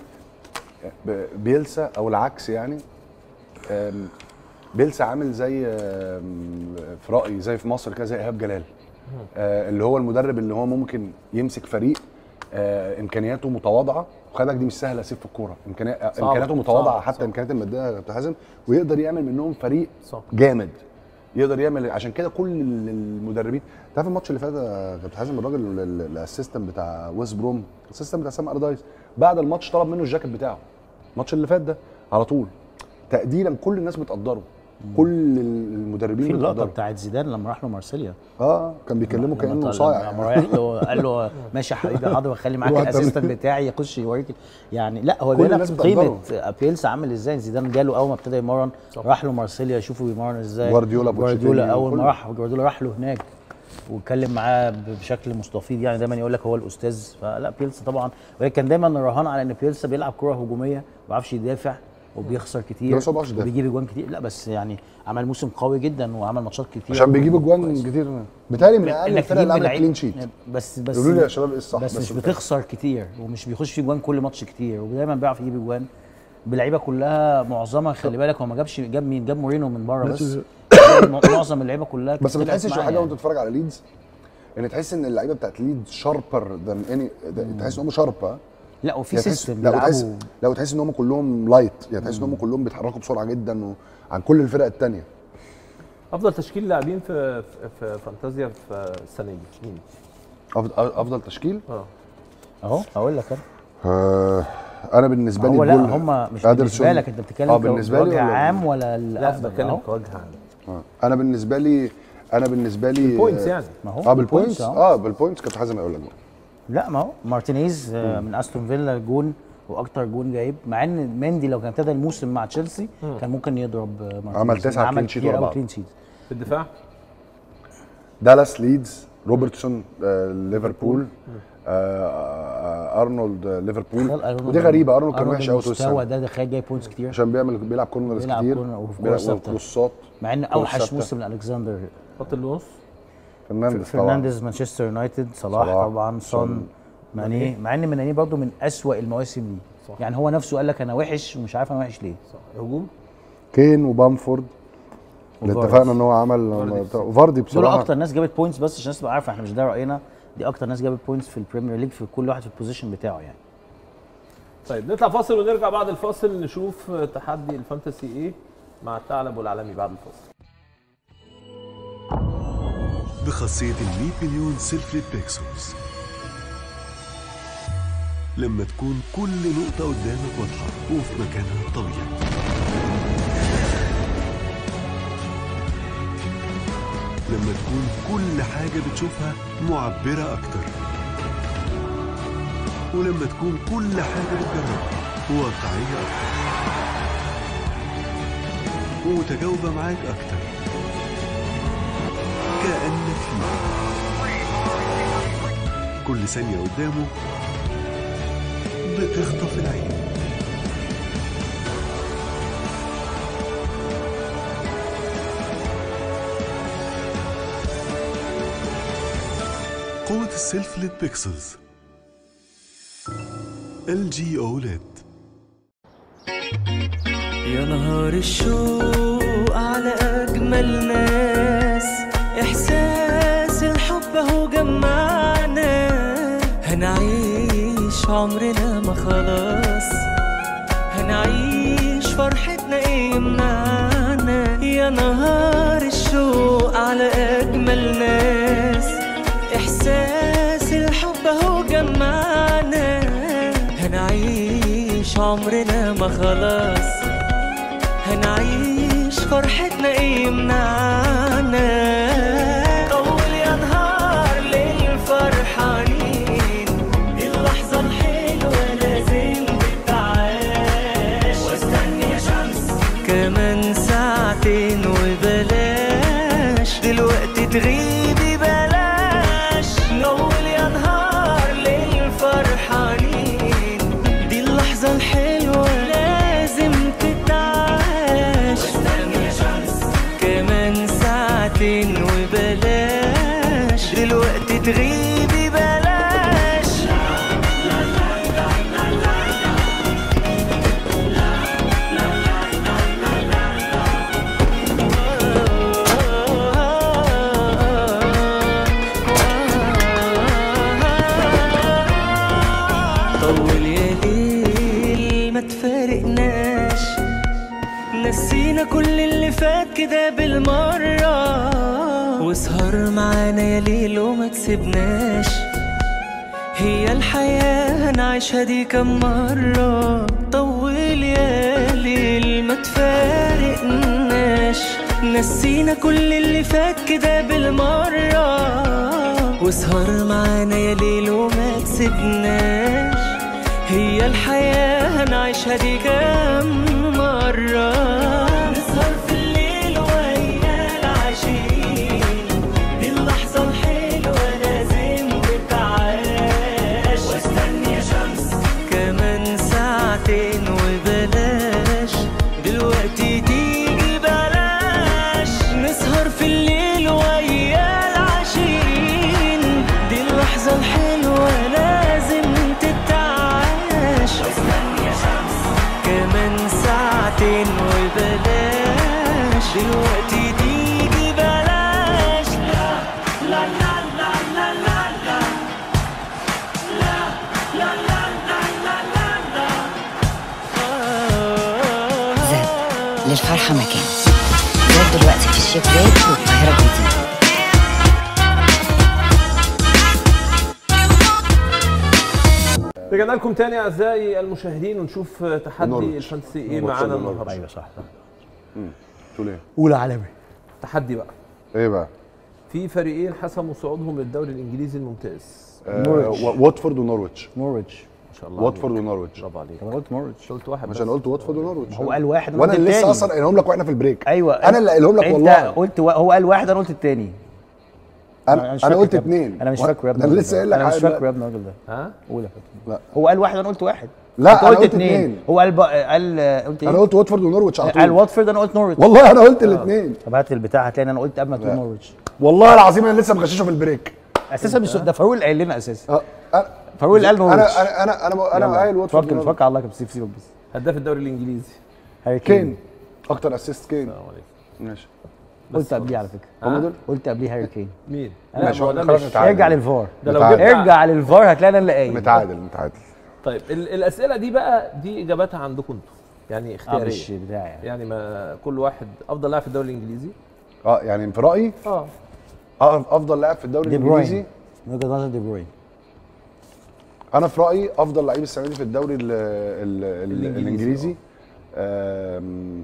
Speaker 7: ب- بيلسا او العكس يعني أم، بيلسا عامل زي أم، في رايي زي في مصر كده زي ايهاب جلال آه، اللي هو المدرب اللي هو ممكن يمسك فريق آه، امكانياته متواضعه وخلي بالك دي مش سهله سيف في الكوره إمكانيا-
Speaker 6: صعبة،
Speaker 7: امكانياته متواضعه
Speaker 6: صعبة،
Speaker 7: حتى
Speaker 6: صعبة.
Speaker 7: امكانيات الماديه يا كابتن حازم ويقدر يعمل منهم فريق
Speaker 6: صح.
Speaker 7: جامد يقدر يعمل عشان كده كل المدربين تعرف الماتش اللي فات يا كابتن حازم الراجل ال- ال- الاسيستنت بتاع ويست بروم الاسيستنت بتاع سام اردايس بعد الماتش طلب منه الجاكيت بتاعه الماتش اللي فات ده على طول تقديرا كل الناس بتقدره كل المدربين
Speaker 8: في اللقطه
Speaker 7: بتقدره
Speaker 8: بتاعت زيدان لما راح له مارسيليا
Speaker 7: اه كان بيكلمه
Speaker 8: لما
Speaker 7: كانه
Speaker 8: طلع-
Speaker 7: صايع
Speaker 8: لما رايح له قال له ماشي يا حبيبي حاضر خلي معاك
Speaker 7: روح
Speaker 8: الاسيستنت
Speaker 7: التمرين.
Speaker 8: بتاعي يخش يوريك يعني لا هو
Speaker 7: كل
Speaker 8: بيقول
Speaker 7: الناس
Speaker 8: لك قيمه
Speaker 7: بتقدره.
Speaker 8: بيلسا عامل ازاي زيدان جاله اول ما ابتدى يمرن راح له مارسيليا يشوفه بيمرن ازاي
Speaker 7: جوارديولا،
Speaker 8: جوارديولا
Speaker 7: بوتشيتيني،
Speaker 8: اول ما
Speaker 7: كله.
Speaker 8: راح جوارديولا راح له هناك واتكلم معاه ب- بشكل مستفيض يعني دايما يقول لك هو الاستاذ فلا بيلسا طبعا وهي كان دايما الرهان على ان بيلسا بيلعب كره هجوميه ما بيعرفش يدافع وبيخسر كتير
Speaker 7: بس هو ما بيعرفش يدافع.
Speaker 8: وبيجيب اجوان كتير لا بس يعني عمل موسم قوي جدا وعمل ماتشات كتير
Speaker 7: عشان بيجيب اجوان كتير بيتهيألي من اقل
Speaker 8: انك
Speaker 7: الفرق
Speaker 8: تجيب
Speaker 7: اللي
Speaker 8: من
Speaker 7: عملت كلين
Speaker 8: لعيب
Speaker 7: شيت
Speaker 8: بس بس
Speaker 7: قولوا لي يا شباب ايه الصح
Speaker 8: بس, مش
Speaker 7: الفرق.
Speaker 8: بتخسر كتير ومش بيخش في جوان كل ماتش كتير ودايما بيعرف يجيب جوان بلعيبه كلها معظمها خلي بالك هو ما جابش جاب مين جاب مورينو من بره بس معظم اللعيبه كلها كانت
Speaker 7: بس ما
Speaker 8: طلعت
Speaker 7: تحسش
Speaker 8: معاه
Speaker 7: حاجه
Speaker 8: يعني.
Speaker 7: وانت بتتفرج على ليدز ان تحس ان اللعيبه بتاعت ليدز شاربر ذان اني تحس ان هم شارب ها؟
Speaker 8: لا وفي
Speaker 7: يعني تحس
Speaker 8: سيستم
Speaker 7: لا وتحس
Speaker 8: بيلعبوا
Speaker 7: لا وتحس ان هم كلهم لايت يعني تحس ان هم كلهم بيتحركوا بسرعه جدا و... عن كل الفرق الثانيه
Speaker 6: افضل تشكيل لاعبين في في- في فانتازيا في السنه دي مين؟
Speaker 7: افضل افضل تشكيل
Speaker 6: اه
Speaker 8: اهو هقول لك انا
Speaker 7: آه انا بالنسبه لي
Speaker 8: هو لا
Speaker 7: الجول-
Speaker 8: هم مش
Speaker 7: أدرسون.
Speaker 8: بالنسبه لك انت بتتكلم
Speaker 7: اه
Speaker 8: كو-
Speaker 7: بالنسبه لي
Speaker 8: بوجه
Speaker 7: ولا-
Speaker 8: عام ولا
Speaker 6: لا
Speaker 8: الافضل
Speaker 6: بتكلم
Speaker 8: أهو.
Speaker 6: كوجه عام
Speaker 7: آه. انا بالنسبه لي انا بالنسبه لي
Speaker 6: البوينتس يعني
Speaker 8: ما هو
Speaker 7: اه بالبوينتس
Speaker 8: أهو.
Speaker 7: اه بالبوينتس كابتن حازم هيقول لك بقى.
Speaker 8: لا ما هو مارتينيز آه، من استون فيلا جون واكتر جون جايب مع ان مندي لو كان ابتدى الموسم مع تشيلسي كان ممكن يضرب آه، مارتينيز
Speaker 7: عمل تسعة
Speaker 8: عمل
Speaker 7: clean sheet
Speaker 8: كتير
Speaker 7: ورا
Speaker 8: قوي
Speaker 7: بعض.
Speaker 8: كلين شيت
Speaker 6: في الدفاع
Speaker 7: دالاس ليدز روبرتسون آه، ليفربول آه، آه، ارنولد آه، ليفربول ودي غريبه ارنولد كان وحش قوي طول
Speaker 8: المستوى
Speaker 7: السنه
Speaker 8: ده ده خارج جايب بوينتس كتير
Speaker 7: عشان بيعمل بيلعب كورنرز
Speaker 8: بيلعب
Speaker 7: كتير
Speaker 8: كورنر وفي
Speaker 7: بيلعب
Speaker 8: كورة ثابتة.
Speaker 7: كروسات
Speaker 8: مع ان
Speaker 7: كورة
Speaker 8: اوحش
Speaker 7: ثابتة.
Speaker 8: موسم لالكسندر
Speaker 6: خط النص
Speaker 7: فرنانديز طبعا
Speaker 8: فرنانديز مانشستر يونايتد صلاح,
Speaker 7: صلاح،
Speaker 8: طبعا
Speaker 7: سون،
Speaker 8: سون ماني مع ان ماني برضه من اسوأ المواسم ليه
Speaker 6: صح.
Speaker 8: يعني هو نفسه قال لك انا وحش ومش عارف انا وحش ليه
Speaker 6: صح هجوم
Speaker 7: كين وبامفورد اللي
Speaker 8: وفاردي.
Speaker 7: اتفقنا ان هو عمل
Speaker 6: فاردي.
Speaker 7: وفاردي
Speaker 8: دول
Speaker 7: بصراحه
Speaker 8: اكتر ناس جابت بوينتس بس عشان الناس تبقى عارفه احنا مش ده راينا دي اكتر ناس جابت بوينتس في البريمير ليج في كل واحد في البوزيشن بتاعه يعني
Speaker 6: طيب نطلع فاصل ونرجع بعد الفاصل نشوف تحدي الفانتسي ايه مع الثعلب والعالمي بعد الفاصل
Speaker 3: بخاصية ال 100 مليون سيلفريد بيكسلز لما تكون كل نقطة قدامك واضحة وفي مكانها الطبيعي لما تكون كل حاجة بتشوفها معبرة أكتر ولما تكون كل حاجة بتجربها واقعية أكتر ومتجاوبة معاك أكتر كأنك فيه كل ثانية قدامه بتخطف العين قوة السيلف ليد بيكسلز ال جي اوليد
Speaker 4: يا نهار الشوق على أجمل ناس إحساس الحب أهو جمعنا هنعيش عمرنا ما خلاص هنعيش فرحتنا إيه يمنعنا يا نهار الشوق على أجمل ناس إحساس الحب أهو جمعنا هنعيش عمرنا ما خلاص هنعيش فرحتنا ايه يمنعنا طول يا نهار للفرحانين اللحظة الحلوة لازم تتعاش واستني يا شمس كمان ساعتين وبس تغيبي بلاش نول يا نهار للفرحانين دي اللحظة الحلوة لازم تتعاش كمان ساعتين وبلاش دلوقتي تغيبي بلاش طول يا ليل ما تفارقناش نسينا كل اللي فات كده بالمرة واسهر معانا يا ليل وما تسيبناش هي الحياة هنعيشها دي كم مرة طول يا ليل ما تفارقناش نسينا كل اللي فات كده بالمرة واسهر معانا يا ليل وما تسيبناش هي الحياة هنعيشها دي كم مرة نسهر في الليل ويا العشيق دي اللحظة الحلوة لازم تتعاش واستني يا شمس كمان ساعتين وبلاش دلوقتي تيجي بلاش نسهر في الليل ويا العشيقين دي اللحظة الحلوة لازم تتعاش واستني يا شمس كمان ساعتين وبلاش دلوقتي تيجي بلاش لا لا لا لا لا لا لا لا لا لا لا لا لا
Speaker 5: زاد للفرحة مكان زاد دلوقتي في الشيخ زايد والقاهرة الجديدة
Speaker 6: رجعنا لكم تاني اعزائي المشاهدين ونشوف تحدي
Speaker 7: نورويتش.
Speaker 6: الفانتسي ايه
Speaker 7: نورويتش
Speaker 6: معانا
Speaker 7: ولا نورويتش؟
Speaker 6: النهارده
Speaker 8: ايوه صح
Speaker 7: تقول ايه؟
Speaker 8: اولى عالمي
Speaker 6: تحدي بقى
Speaker 7: ايه بقى؟
Speaker 6: في فريقين حسموا صعودهم للدوري الانجليزي الممتاز
Speaker 7: آه،
Speaker 8: نورويتش.
Speaker 7: و- واتفورد ونورويتش
Speaker 8: نورويتش
Speaker 6: ما شاء الله
Speaker 7: واتفورد
Speaker 6: عليك.
Speaker 7: ونورويتش
Speaker 6: برافو عليك
Speaker 8: انا قلت نورويتش
Speaker 6: قلت واحد
Speaker 7: مش
Speaker 6: بس
Speaker 7: انا قلت واتفورد ونورويتش
Speaker 8: هو قال واحد انا
Speaker 7: وانا
Speaker 8: قلت
Speaker 7: اللي لسه
Speaker 8: التاني.
Speaker 7: اصلا قايلهم لك واحنا في البريك
Speaker 8: ايوه
Speaker 7: انا اللي قايلهم لك
Speaker 8: انت
Speaker 7: والله
Speaker 8: قلت و... هو قال واحد انا قلت التاني
Speaker 7: انا,
Speaker 8: مش
Speaker 7: انا
Speaker 8: فاكر
Speaker 7: قلت
Speaker 8: يا ابني.
Speaker 7: اثنين
Speaker 8: انا مش فاكره يا ابني
Speaker 7: انا لسه قايل لك
Speaker 8: انا مش
Speaker 7: حاجة
Speaker 8: فاكره يا
Speaker 7: دلوقتي.
Speaker 8: ابني الراجل ده
Speaker 6: ها
Speaker 8: قول
Speaker 7: لا
Speaker 8: هو قال واحد انا قلت واحد
Speaker 7: لا،
Speaker 8: انت
Speaker 7: أنا
Speaker 8: قلت
Speaker 7: قلت
Speaker 8: اتنين
Speaker 7: اتنين.
Speaker 8: هو قال بقى قال قلت
Speaker 7: انا
Speaker 8: ايه
Speaker 7: قلت واتفورد ونورويتش على
Speaker 8: قال
Speaker 7: طول
Speaker 8: واتفورد انا قلت نورويتش
Speaker 7: والله انا قلت الاثنين
Speaker 8: طب هات البتاع هتلاقي انا قلت قبل ما تقول
Speaker 7: لا.
Speaker 8: نورويتش
Speaker 7: والله العظيم انا لسه مغششه في البريك
Speaker 8: اساسا مش ده فاروق اللي قايل لنا اساسا
Speaker 7: اه أنا-
Speaker 8: فاروق اللي قال نورويتش
Speaker 7: انا انا انا انا انا قايل واتفورد
Speaker 8: فكر
Speaker 7: ونورويتش.
Speaker 8: فكر على الله كده سيب سيبك بس
Speaker 6: هداف الدوري الانجليزي
Speaker 8: هاري
Speaker 7: كين اكتر اسيست كين
Speaker 6: السلام عليكم
Speaker 7: ماشي
Speaker 8: قلت قبليه على فكره
Speaker 7: هم دول
Speaker 8: قلت قبليه هاري كين
Speaker 6: مين؟
Speaker 7: ماشي،
Speaker 6: ما هو ده
Speaker 7: خلاص
Speaker 6: مش
Speaker 7: نتعادل.
Speaker 8: ارجع للفار
Speaker 6: ده لو
Speaker 7: متعادل.
Speaker 6: جبت
Speaker 8: ارجع للفار هتلاقي انا اللي قايل
Speaker 7: متعادل متعادل
Speaker 6: طيب ال- الاسئله دي بقى دي اجاباتها عندكم انتوا يعني
Speaker 8: اه
Speaker 6: اختياريه
Speaker 8: مش بتاعي يعني
Speaker 6: يعني ما كل واحد افضل لاعب في الدوري الانجليزي
Speaker 7: اه يعني في رايي
Speaker 6: اه
Speaker 7: اه افضل لاعب في الدوري
Speaker 8: دي
Speaker 7: الانجليزي
Speaker 8: بروين من وجهه نظر دي بروين
Speaker 7: انا في رايي افضل لعيب السنه دي في الدوري ال ال ال
Speaker 6: الإنجليزي،
Speaker 7: الانجليزي آم،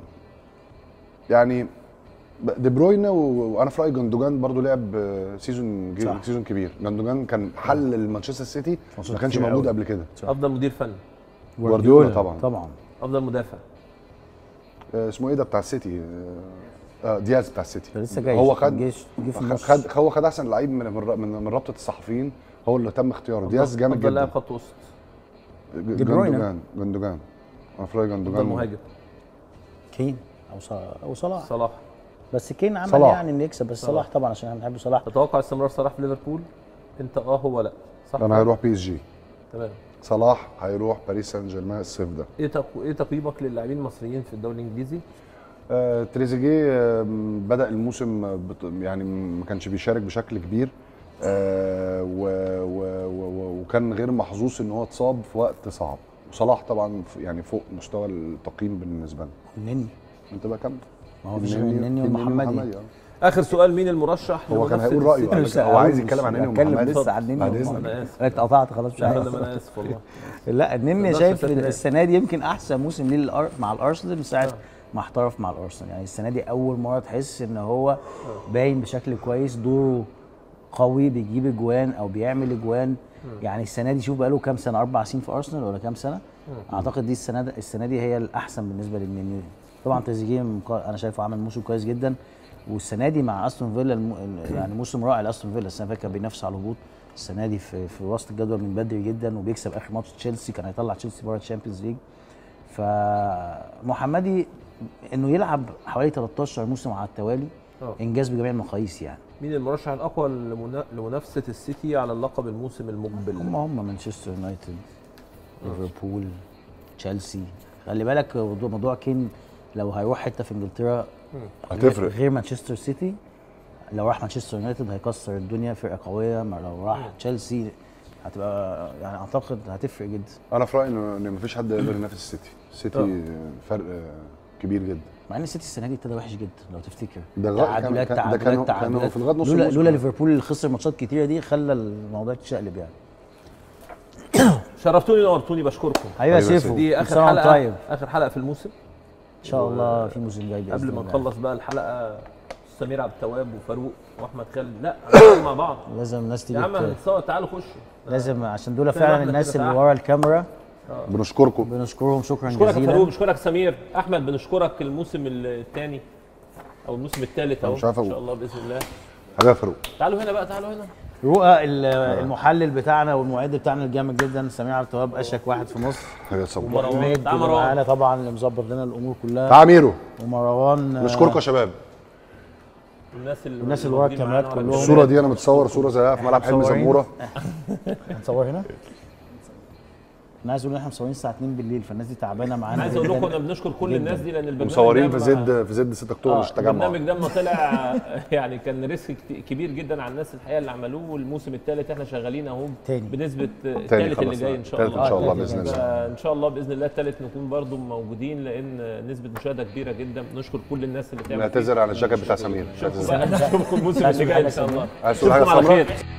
Speaker 7: يعني ب- دي بروين و- وانا في رايي جندوجان برضو لعب آه، سيزون جي-
Speaker 8: صح.
Speaker 7: سيزون كبير جندوجان كان حل لمانشستر سيتي ما كانش
Speaker 8: كتير
Speaker 7: موجود
Speaker 8: أوي.
Speaker 7: قبل كده
Speaker 6: افضل مدير فني
Speaker 7: جوارديولا طبعا
Speaker 8: طبعا
Speaker 6: افضل مدافع
Speaker 7: آه، اسمه ايه ده بتاع السيتي آه، اه دياز بتاع السيتي
Speaker 8: ده لسه جاي
Speaker 7: هو خد
Speaker 8: جيش جه في النص
Speaker 7: خد هو خد احسن لعيب من من من من رابطه الصحفيين هو اللي تم اختياره دياز جامد
Speaker 6: افضل لاعب
Speaker 7: جدا
Speaker 6: خط وسط
Speaker 8: دي بروين.
Speaker 7: جندوجان جندوجان انا في رايي
Speaker 6: افضل
Speaker 7: جندوجان
Speaker 6: مهاجم
Speaker 8: كين او صلاح او صلاح
Speaker 6: صلاح
Speaker 8: بس كين عمل
Speaker 7: صلاح.
Speaker 8: يعني انه يكسب بس صلاح طبعا عشان احنا بنحب صلاح
Speaker 6: تتوقع استمرار صلاح في ليفربول انت اه هو لا صح
Speaker 7: انا هيروح بي اس جي
Speaker 6: تمام
Speaker 7: صلاح هيروح باريس سان جيرمان الصيف ده
Speaker 6: ايه تق- ايه تقييمك للاعبين المصريين في الدوري الانجليزي
Speaker 7: آه تريزيجيه آه بدا الموسم آه، بط- يعني ما كانش بيشارك بشكل كبير آه و و و و وكان غير محظوظ ان هو اتصاب في وقت صعب وصلاح طبعا ف- يعني فوق مستوى التقييم بالنسبه لنا
Speaker 8: النني
Speaker 7: انت بقى كمل
Speaker 8: ما هو فيش غير
Speaker 7: النني-
Speaker 8: النني والمحمدي
Speaker 7: آه.
Speaker 6: اخر سؤال مين المرشح
Speaker 7: هو كان
Speaker 6: لمنافسة
Speaker 7: هيقول رايه
Speaker 6: السيتي؟
Speaker 7: على فكرة. هو عايز يتكلم عن نني
Speaker 8: اتكلم
Speaker 7: ومحمدي
Speaker 8: لسه عن النني
Speaker 7: بعد
Speaker 8: والمحمدي.
Speaker 7: اذنك
Speaker 6: انا اسف
Speaker 8: انا اتقطعت خلاص مش
Speaker 6: لا
Speaker 8: عارف
Speaker 6: انا اسف والله
Speaker 8: لا النني
Speaker 6: تقدرش
Speaker 8: شايف
Speaker 6: تسد
Speaker 8: إن
Speaker 6: نهائي.
Speaker 8: السنه دي يمكن احسن موسم ليه للأر- مع الارسنال من ساعه ما احترف مع الارسنال يعني السنه دي اول مره تحس ان هو باين بشكل كويس دوره قوي بيجيب اجوان او بيعمل اجوان يعني السنه دي شوف بقاله كام سنه اربع سنين في ارسنال ولا كام سنه اعتقد دي السنه ده السنه دي هي الاحسن بالنسبه للنني طبعا تريزيجيه مقا- انا شايفه عمل موسم كويس جدا والسنه دي مع استون فيلا الم... ال- يعني موسم رائع لاستون فيلا السنه اللي فاتت كان بينافس على الهبوط السنه دي في, في وسط الجدول من بدري جدا وبيكسب اخر ماتش تشيلسي كان هيطلع تشيلسي بره الشامبيونز ليج فمحمدي انه يلعب حوالي 13 موسم على التوالي
Speaker 6: آه.
Speaker 8: انجاز بجميع المقاييس يعني
Speaker 6: مين المرشح الاقوى لمنا- لمنافسه السيتي على اللقب الموسم
Speaker 8: هم
Speaker 6: المقبل
Speaker 8: هم مانشستر يونايتد ليفربول تشيلسي خلي بالك موضوع موضوع كين لو هيروح حته في انجلترا
Speaker 7: هتفرق.
Speaker 8: غير مانشستر سيتي لو راح مانشستر يونايتد هيكسر الدنيا فرقه قويه ما لو راح تشيلسي هتبقى يعني اعتقد هتفرق جدا
Speaker 7: انا في رايي انه ان مفيش حد يقدر ينافس السيتي السيتي فرق كبير جدا
Speaker 8: مع ان السيتي السنه دي ابتدى وحش جدا لو تفتكر
Speaker 7: ده غ- كان-
Speaker 8: تعادلات
Speaker 7: كان- ده
Speaker 8: تعادلات
Speaker 7: كانوا-
Speaker 8: تعادلات
Speaker 7: كانوا في لغاية نص
Speaker 8: لولا
Speaker 7: الموسم
Speaker 8: لولا
Speaker 7: كمان.
Speaker 8: ليفربول اللي خسر ماتشات كتيره دي خلى الموضوع يتشقلب يعني
Speaker 6: شرفتوني نورتوني بشكركم
Speaker 8: حبيبي يا
Speaker 7: حبيبي يا
Speaker 8: سيفو
Speaker 6: دي
Speaker 8: كل
Speaker 6: اخر
Speaker 8: سنة وأنت
Speaker 6: حلقه
Speaker 8: طيب
Speaker 6: اخر حلقه في الموسم
Speaker 8: ان شاء الله في موسم جاي بإذن
Speaker 6: قبل ما
Speaker 8: الله.
Speaker 6: نخلص بقى الحلقه سمير عبد التواب وفاروق واحمد خالد لا هنقعد مع بعض
Speaker 8: لازم الناس تيجي
Speaker 6: يا عم
Speaker 8: ت-
Speaker 6: هنتصور تعالوا خشوا
Speaker 8: لازم عشان دول
Speaker 6: ما
Speaker 8: فعلا
Speaker 6: احنا
Speaker 8: الناس
Speaker 6: كده
Speaker 8: اللي
Speaker 6: تعال.
Speaker 8: ورا الكاميرا
Speaker 7: بنشكركم
Speaker 8: بنشكرهم شكرا
Speaker 6: بشكرك يا فاروق
Speaker 8: جزيلا
Speaker 6: بشكرك سمير احمد بنشكرك الموسم الثاني او الموسم الثالث اهو
Speaker 7: مش عارف
Speaker 6: ان
Speaker 7: أقول.
Speaker 6: شاء الله باذن الله
Speaker 7: حاجه يا فاروق
Speaker 6: تعالوا هنا بقى تعالوا هنا
Speaker 8: رؤى ال- المحلل بتاعنا والمعد بتاعنا الجامد جدا سمير عبد التواب اشك واحد في مصر
Speaker 7: حاجه صبر
Speaker 6: مروان
Speaker 8: حميد
Speaker 6: تعال
Speaker 8: اللي
Speaker 6: مروان
Speaker 8: معانا طبعا اللي مظبط لنا الامور كلها
Speaker 7: تعال ميرو
Speaker 8: ومروان آه،
Speaker 7: نشكركم يا شباب
Speaker 6: الناس اللي
Speaker 8: الناس اللي ورا
Speaker 6: موجودين
Speaker 8: الكاميرات
Speaker 6: معانا ورا
Speaker 8: كلهم.
Speaker 7: الصوره دي انا متصور صوره زيها في ملعب حلمي
Speaker 8: مصورين.
Speaker 7: زموره
Speaker 8: هنصور هنا انا عايز اقول ان احنا مصورين الساعه 2 بالليل فالناس دي تعبانه معانا
Speaker 6: انا عايز اقول
Speaker 8: جداً.
Speaker 6: لكم انا بنشكر كل
Speaker 8: جداً.
Speaker 6: الناس دي لان البرنامج
Speaker 7: مصورين
Speaker 6: ده
Speaker 7: في
Speaker 6: ما-
Speaker 7: زد في زد 6 اكتوبر مش تجمع
Speaker 6: البرنامج ده لما طلع يعني كان ريسك كت- كبير جدا على الناس الحقيقه اللي عملوه والموسم الثالث احنا شغالين اهو
Speaker 8: تاني.
Speaker 6: بنسبه الثالث اللي
Speaker 7: خلاص.
Speaker 6: جاي ان شاء
Speaker 7: تالت
Speaker 6: الله
Speaker 7: ان شاء الله
Speaker 8: آه،
Speaker 7: باذن
Speaker 8: تالت.
Speaker 7: الله
Speaker 6: ان شاء الله باذن الله الثالث نكون برضو موجودين لان نسبه مشاهده كبيره جدا نشكر كل الناس اللي تعمل
Speaker 7: نعتذر عن الجاكيت بتاع سمير مش عايز
Speaker 6: بقى نشوفكم الموسم
Speaker 8: عايز
Speaker 6: اللي
Speaker 8: تقول
Speaker 6: جاي
Speaker 8: حاجة
Speaker 6: ان شاء
Speaker 8: سمير؟
Speaker 6: الله
Speaker 7: عايز تقول حاجة
Speaker 6: اشوفكم على
Speaker 7: سمرة؟
Speaker 6: خير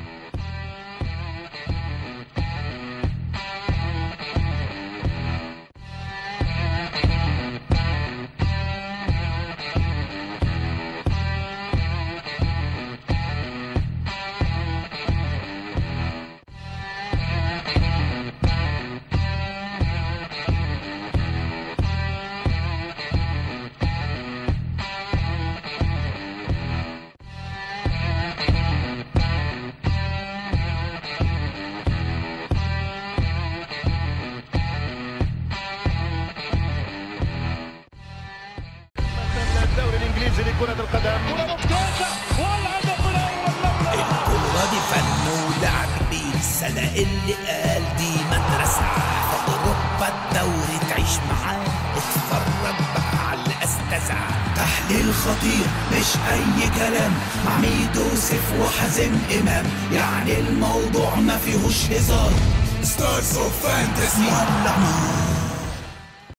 Speaker 1: الدوري الانجليزي لكرة القدم كرة ممتازة والهدف الاول
Speaker 2: الكورة دي فن ولعب بالسنة اللي قال دي مدرسة في أوروبا الدوري تعيش معاه اتفرج بقى على الأستاذة تحليل خطير مش أي كلام مع ميدو سيف وحازم إمام يعني الموضوع ما فيهوش هزار ستارز اوف فانتسي ولع نار